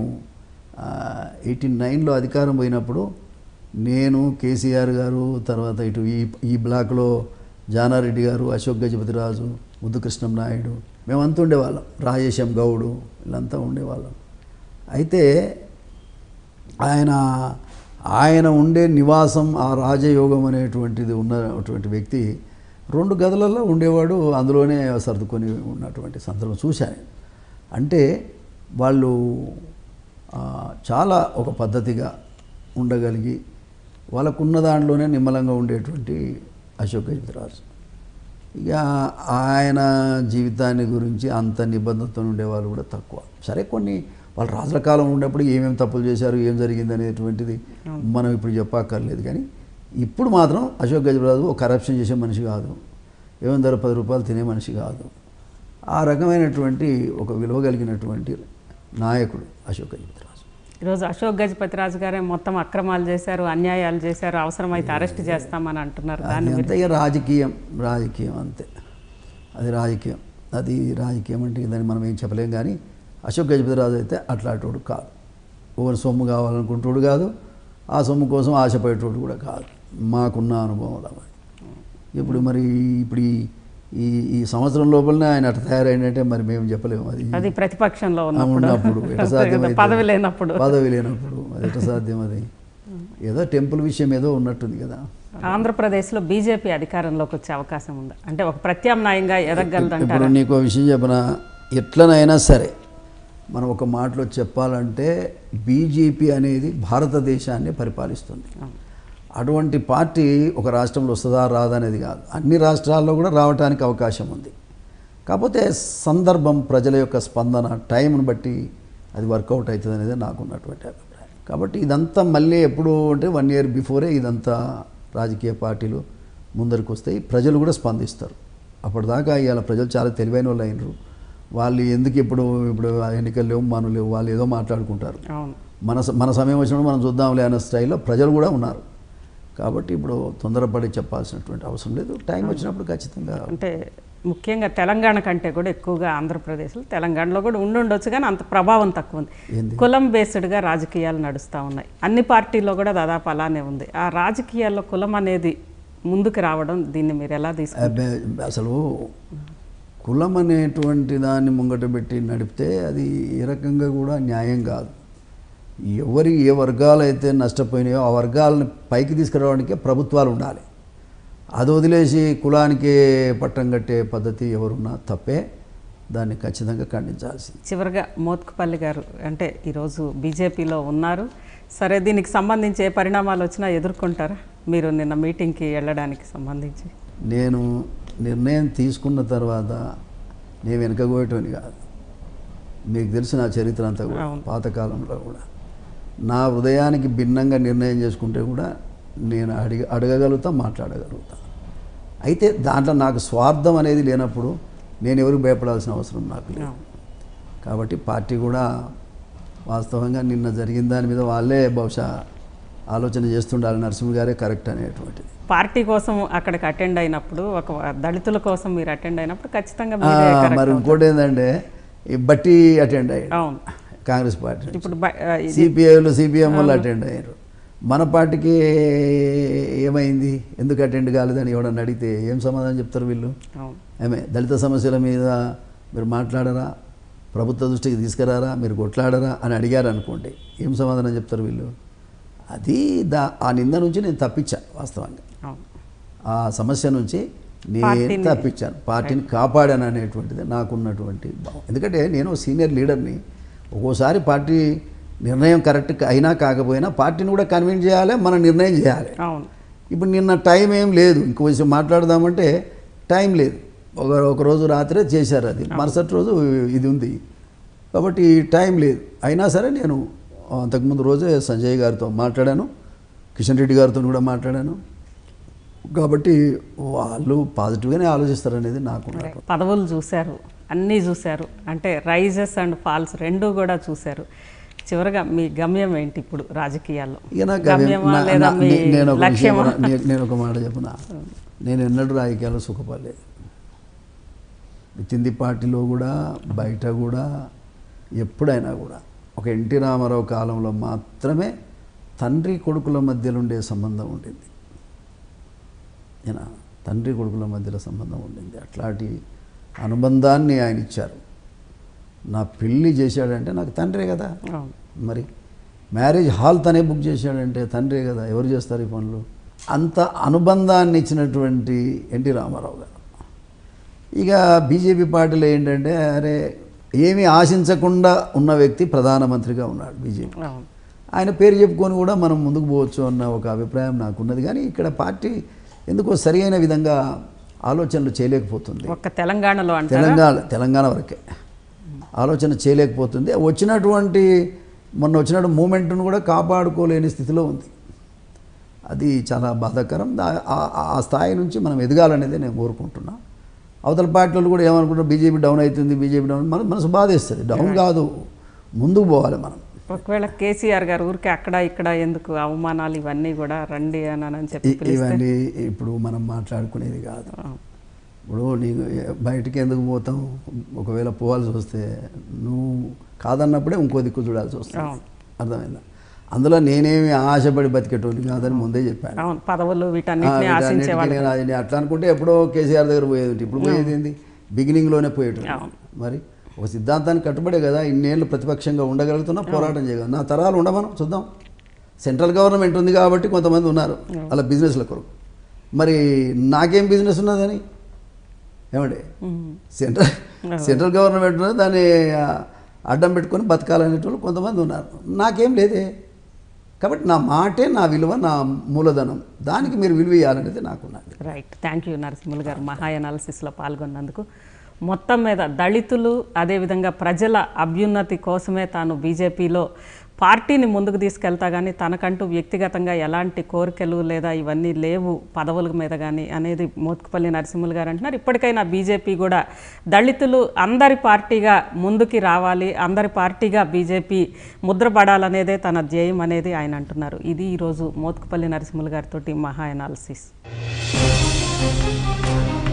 ఎయిటీ నైన్లో అధికారం పోయినప్పుడు నేను కేసీఆర్ గారు తర్వాత ఇటు ఈ ఈ బ్లాక్లో జానారెడ్డి గారు అశోక్ గజపతిరాజు ముద్దుకృష్ణం నాయుడు మేమంతా ఉండేవాళ్ళం రాజేశం గౌడు వీళ్ళంతా ఉండేవాళ్ళం అయితే ఆయన ఆయన ఉండే నివాసం ఆ రాజయోగం అనేటువంటిది ఉన్నటువంటి వ్యక్తి రెండు గదులలో ఉండేవాడు అందులోనే సర్దుకొని ఉన్నటువంటి సందర్భం చూశాను అంటే వాళ్ళు ఆ, చాలా ఒక పద్ధతిగా ఉండగలిగి వాళ్ళకున్న దాంట్లోనే నిమ్మలంగా ఉండేటువంటి అశోక్ గజపతిరాజు ఇక ఆయన జీవితాన్ని గురించి అంత నిబద్ధతతో ఉండేవాళ్ళు కూడా తక్కువ సరే కొన్ని వాళ్ళు రాజుల కాలం ఉన్నప్పుడు ఏమేమి తప్పులు చేశారు ఏం జరిగింది అనేటువంటిది మనం ఇప్పుడు చెప్పక్కర్లేదు కానీ ఇప్పుడు మాత్రం అశోక్ గజపతిరాజు ఒక కరప్షన్ చేసే మనిషి కాదు ఏమైనా ధర పది రూపాయలు తినే మనిషి కాదు ఆ రకమైనటువంటి ఒక విలువ కలిగినటువంటి నాయకుడు అశోక్ గజపతిరాజు
ఈరోజు అశోక్ గజపతి రాజు గారే మొత్తం అక్రమాలు చేశారు అన్యాయాలు చేశారు అవసరమైతే అరెస్ట్ చేస్తామని అంటున్నారు దాన్ని
అది అంతే ఇక రాజకీయం రాజకీయం అంతే అది రాజకీయం అది రాజకీయం అంటే దాన్ని మనం ఏం చెప్పలేం కానీ అశోక్ గజపతిరాజు అయితే అట్లాంటోడు కాదు ఎవరు సొమ్ము కావాలనుకుంటోడు కాదు ఆ సొమ్ము కోసం ఆశపడేటోడు కూడా కాదు మాకున్న అనుభవంలో మరి ఇప్పుడు మరి ఇప్పుడు ఈ- ఈ ఈ సంవత్సరం లోపలనే ఆయన అట్లా తయారైందంటే మరి మేము చెప్పలేము అది
అది ప్రతిపక్షంలో
ఆ,
ఉన్నప్పుడు
ఉన్నప్పుడు ఎట్లా సాధ్యమైతే
పదవి లేనప్పుడు
పదవి లేనప్పుడు అది ఎట్లా సాధ్యం అది ఏదో టెంపుల్ విషయం ఏదో ఉన్నట్టుంది కదా
ఆంధ్రప్రదేశ్లో బీజేపీ అధికారంలోకి వచ్చే అవకాశం ఉంది అంటే ఒక ప్రత్యామ్నాయంగా
ఇప్పుడు
ఎదగలదంటారా
నీకు ఒక విషయం చెప్పన ఎట్లనైనా సరే మనం ఒక మాటలో చెప్పాలంటే బీజేపీ అనేది భారతదేశాన్ని పరిపాలిస్తుంది అటువంటి పార్టీ ఒక రాష్ట్రంలో వస్తుందా రాదా అనేది కాదు అన్ని రాష్ట్రాల్లో కూడా రావడానికి అవకాశం ఉంది కాకపోతే సందర్భం ప్రజల యొక్క స్పందన టైంను బట్టి అది వర్కౌట్ అవుతుంది అనేది నాకు ఉన్నటువంటి అభిప్రాయం కాబట్టి ఇదంతా మళ్ళీ ఎప్పుడు అంటే వన్ ఇయర్ బిఫోరే ఇదంతా రాజకీయ పార్టీలు ముందరికి వస్తాయి ప్రజలు కూడా స్పందిస్తారు అప్పటిదాకా ఇవాళ ప్రజలు చాలా తెలివైన వాళ్ళు అయినరు వాళ్ళు ఎందుకు ఇప్పుడు ఇప్పుడు ఆ ఎన్నికలు లేవు మనం లేవు వాళ్ళు ఏదో మాట్లాడుకుంటారు
అవును
మన స- మన సమయం వచ్చినప్పుడు మనం చూద్దాంలే అనే స్టైల్లో ప్రజలు కూడా ఉన్నారు కాబట్టి ఇప్పుడు తొందరపడి చెప్పాల్సినటువంటి అవసరం లేదు టైం వచ్చినప్పుడు ఖచ్చితంగా
అంటే ముఖ్యంగా తెలంగాణ కంటే కూడా ఎక్కువగా ఆంధ్రప్రదేశ్లో తెలంగాణలో కూడా ఉండుండొచ్చు కానీ అంత ప్రభావం తక్కువ ఉంది
ఏంది?
కులం బేస్డ్గా రాజకీయాలు నడుస్తూ ఉన్నాయి అన్ని పార్టీల్లో కూడా దాదాపు అలానే ఉంది ఆ రాజకీయాల్లో కులం అనేది ముందుకు రావడం దీన్ని మీరు ఎలా తీసుకుంటారు
అబ్బే, అసలు కులం అనేటువంటి దాన్ని ముంగట పెట్టి నడిపితే అది ఏ రకంగా కూడా న్యాయం కాదు ఎవరి ఏ వర్గాలు అయితే నష్టపోయినాయో ఆ వర్గాలను పైకి తీసుకురావడానికే ప్రభుత్వాలు ఉండాలి అది వదిలేసి కులానికే పట్టం కట్టే పద్ధతి ఎవరున్నా తప్పే దాన్ని ఖచ్చితంగా ఖండించాల్సింది
చివరిగా మోత్కుపల్లి గారు అంటే ఈరోజు బీజేపీలో ఉన్నారు సరే దీనికి సంబంధించి ఏ పరిణామాలు వచ్చినా ఎదుర్కొంటారా మీరు నిన్న మీటింగ్కి వెళ్ళడానికి సంబంధించి
నేను నిర్ణయం తీసుకున్న తర్వాత నేను వెనకగోయటోని కాదు మీకు తెలిసిన నా చరిత్ర అంతా కూడా
అవును.
పాతకాలంలో కూడా నా హృదయానికి భిన్నంగా నిర్ణయం చేసుకుంటే కూడా నేను అడిగ అడగగలుగుతా మాట్లాడగలుగుతా అయితే దాంట్లో నాకు స్వార్థం అనేది లేనప్పుడు నేను ఎవరికి భయపడాల్సిన అవసరం నాకు లేదు
అవును.
కాబట్టి పార్టీ కూడా వాస్తవంగా నిన్న జరిగిన దాని మీద వాళ్ళే బహుశా ఆలోచన చేస్తుండాలి నరసింహ గారే కరెక్ట్ అనేటువంటిది
పార్టీ కోసం అక్కడికి అటెండ్ అయినప్పుడు ఒక దళితుల కోసం మీరు అటెండ్ అయినప్పుడు ఖచ్చితంగా
ఆ,
మీరే correct
మరి
అవుతారు.
ఇంకోటి ఏంటంటే ఈ బట్టి అటెండ్ అయ్యాడు
అవును
కాంగ్రెస్ పార్టీ
ఇప్పుడు బ- ఆ, ఇది
సిపిఐలు సిపిఎం వాళ్ళు అటెండ్ అయ్యారు మన పార్టీకి ఏమైంది ఎందుకు అటెండ్ కాలేదని ఎవడన్నా అడిగితే ఏం సమాధానం చెప్తారు వీళ్ళు
అవును
ఏమే దళిత సమస్యల మీద మీరు మాట్లాడరా ప్రభుత్వ దృష్టికి తీసుకురారా మీరు కొట్లాడరా అని అడిగారు అనుకోండి ఏం సమాధానం చెప్తారు వీళ్ళు అది దా ఆ నింద నుంచి నేను తప్పించాను వాస్తవంగా
అవును
ఆ సమస్య నుంచి నేను
పార్టీని-
తప్పించాను పార్టీని కాపాడాను అనేటువంటిది నాకున్నటువంటి భావం ఎందుకంటే నేను సీనియర్ లీడర్ని ఒక్కోసారి పార్టీ నిర్ణయం కరెక్ట్ అయినా కాకపోయినా పార్టీని కూడా కన్విన్స్ చేయాలి మన నిర్ణయం చేయాలి
అవును
ఇప్పుడు నిన్న టైం ఏం లేదు ఇంకో విషయం మాట్లాడదామంటే టైం లేదు ఒక ఒక రోజు రాత్రే చేశారు అది మరుసటి రోజు ఇది ఉంది కాబట్టి టైం లేదు అయినా సరే నేను అంతకుముందు రోజే సంజయ్ గారితో మాట్లాడాను కిషన్ రెడ్డి గారితో కూడా మాట్లాడాను కాబట్టి వాళ్ళు పాజిటివ్గానే ఆలోచిస్తారనేది నాకు
పదవులు చూశారు అన్నీ చూశారు అంటే రైజెస్ అండ్ ఫాల్స్ రెండు కూడా చూశారు చివరగా మీ గమ్యం ఏంటి ఇప్పుడు రాజకీయాల్లో
ఇక నాకు అవి-
గమ్యమా
నా-
లేదా
నా-
మీ
నే- నేను ఒక విషయం
లక్ష్యమా
కూడా- నే- నేను ఒక మాట చెప్పున నేను ఎన్నడూ రాజకీయాల్లో సుఖపడలేదు విత్ పార్టీలో కూడా బయట కూడా ఎప్పుడైనా కూడా ఒక ఎన్టీ రామారావు కాలంలో మాత్రమే తండ్రి కొడుకుల మధ్యలో ఉండే సంబంధం ఉండింది ఈయన తండ్రి కొడుకుల మధ్యలో సంబంధం ఉండింది అట్లాంటి అనుబంధాన్ని ఆయన ఇచ్చారు నా పెళ్ళి చేశాడంటే నాకు తండ్రే కదా
అవును
మరి మ్యారేజ్ హాల్ తనే బుక్ చేశాడంటే తండ్రే కదా ఎవరు చేస్తారు ఈ పనులు అంత అనుబంధాన్ని ఇచ్చినటువంటి ఎన్టీ రామారావు గారు ఇక బీజేపీ పార్టీలో ఏంటంటే అరే ఏమీ ఆశించకుండా ఉన్న వ్యక్తి ప్రధానమంత్రిగా ఉన్నాడు బీజేపీ
అవును
ఆయన పేరు చెప్పుకొని కూడా మనం ముందుకు పోవచ్చు అన్న ఒక అభిప్రాయం నాకున్నది కానీ ఇక్కడ పార్టీ ఎందుకో సరియైన విధంగా ఆలోచనలు చేయలేకపోతుంది
ఒక్క తెలంగాణలో అంటారా
తెలంగాణ తెలంగాణ వరకే ఆలోచన చేయలేకపోతుంది వచ్చినటువంటి మొన్న వచ్చినటువంటి మూమెంట్ను కూడా కాపాడుకోలేని స్థితిలో ఉంది అది చాలా బాధాకరం దా- ఆ- ఆ- ఆ స్థాయి నుంచి మనం ఎదగాలనేది నేను కోరుకుంటున్నా అవతల పార్టీలు కూడా ఏమనుకుంటారు బీజేపీ డౌన్ అవుతుంది బీజేపీ డౌన్ మన మనసు బాధేస్తుంది డౌన్ కాదు ముందుకు పోవాలి మనం
ఒకవేళ కేసీఆర్ గారు ఊరికే అక్కడ ఇక్కడ ఎందుకు అవమానాలు ఇవన్నీ కూడా రండి అని అని చెప్పి
ఇ- ఇవన్నీ ఇప్పుడు మనం మాట్లాడుకునేది కాదు ఇప్పుడు నీకు బయటికి ఎందుకు పోతాం ఒకవేళ పోవాల్సి వస్తే నువ్వు కాదన్నప్పుడే ఇంకో దిక్కు చూడాల్సి వస్తుంది
అవును.
అర్థమైందా అందులో నేనేమి ఆశపడి బతికేటోని కాదని ముందే చెప్పాను
అవును పదవులు
ఆ,
వీటన్నిటిని
వీటన్నిటికీ
ఆశించేవాళ్ళు
నేను అది నేను అట్లా అనుకుంటే ఎప్పుడో కేసీఆర్ దగ్గర పోయేది ఉంటే ఇప్పుడు పోయేది ఏంది బిగినింగ్లోనే పోయేటోని మరి ఒక సిద్ధాంతానికి కట్టుబడే కదా ఇన్నేళ్ళు ప్రతిపక్షంగా ఉండగలుగుతున్నా పోరాటం చేయగలం నా తరాలు ఉండమను చూద్దాం సెంట్రల్ గవర్నమెంట్ ఉంది కాబట్టి కొంతమంది ఉన్నారు అలా బిజినెస్ల కొరకు మరి నాకేం బిజినెస్ ఉన్నదని ఏమండి సెంట్రల్ సెంట్రల్ గవర్నమెంట్ ఉన్నది దాన్ని ఆ, అడ్డం పెట్టుకొని బతకాలనేటోళ్ళు కొంతమంది ఉన్నారు నాకేం లేదే కాబట్టి నా మాటే నా విలువ నా మూలధనం దానికి మీరు విలువ ఇవ్వాలనేది నాకున్నది
రైట్ థ్యాంక్ యూ నరసింహులు గారు మహా అనాలిసిస్లో పాల్గొన్నందుకు మొత్తం మీద దళితులు అదేవిధంగా ప్రజల అభ్యున్నతి కోసమే తాను బీజేపీలో పార్టీని ముందుకు తీసుకెళ్తా కానీ తనకంటూ వ్యక్తిగతంగా ఎలాంటి కోరికలు లేదా ఇవన్నీ లేవు పదవుల మీద కానీ అనేది మోత్కుపల్లి నరసింహులు గారు అంటున్నారు ఇప్పటికైనా బీజేపీ కూడా దళితులు అందరి పార్టీగా ముందుకి రావాలి అందరి పార్టీగా బీజేపీ ముద్రపడాలనేదే తన ధ్యేయం అనేది ఆయన అంటున్నారు ఇది ఈరోజు మోత్కుపల్లి నరసింహులు గారితో మహా అనాలిసిస్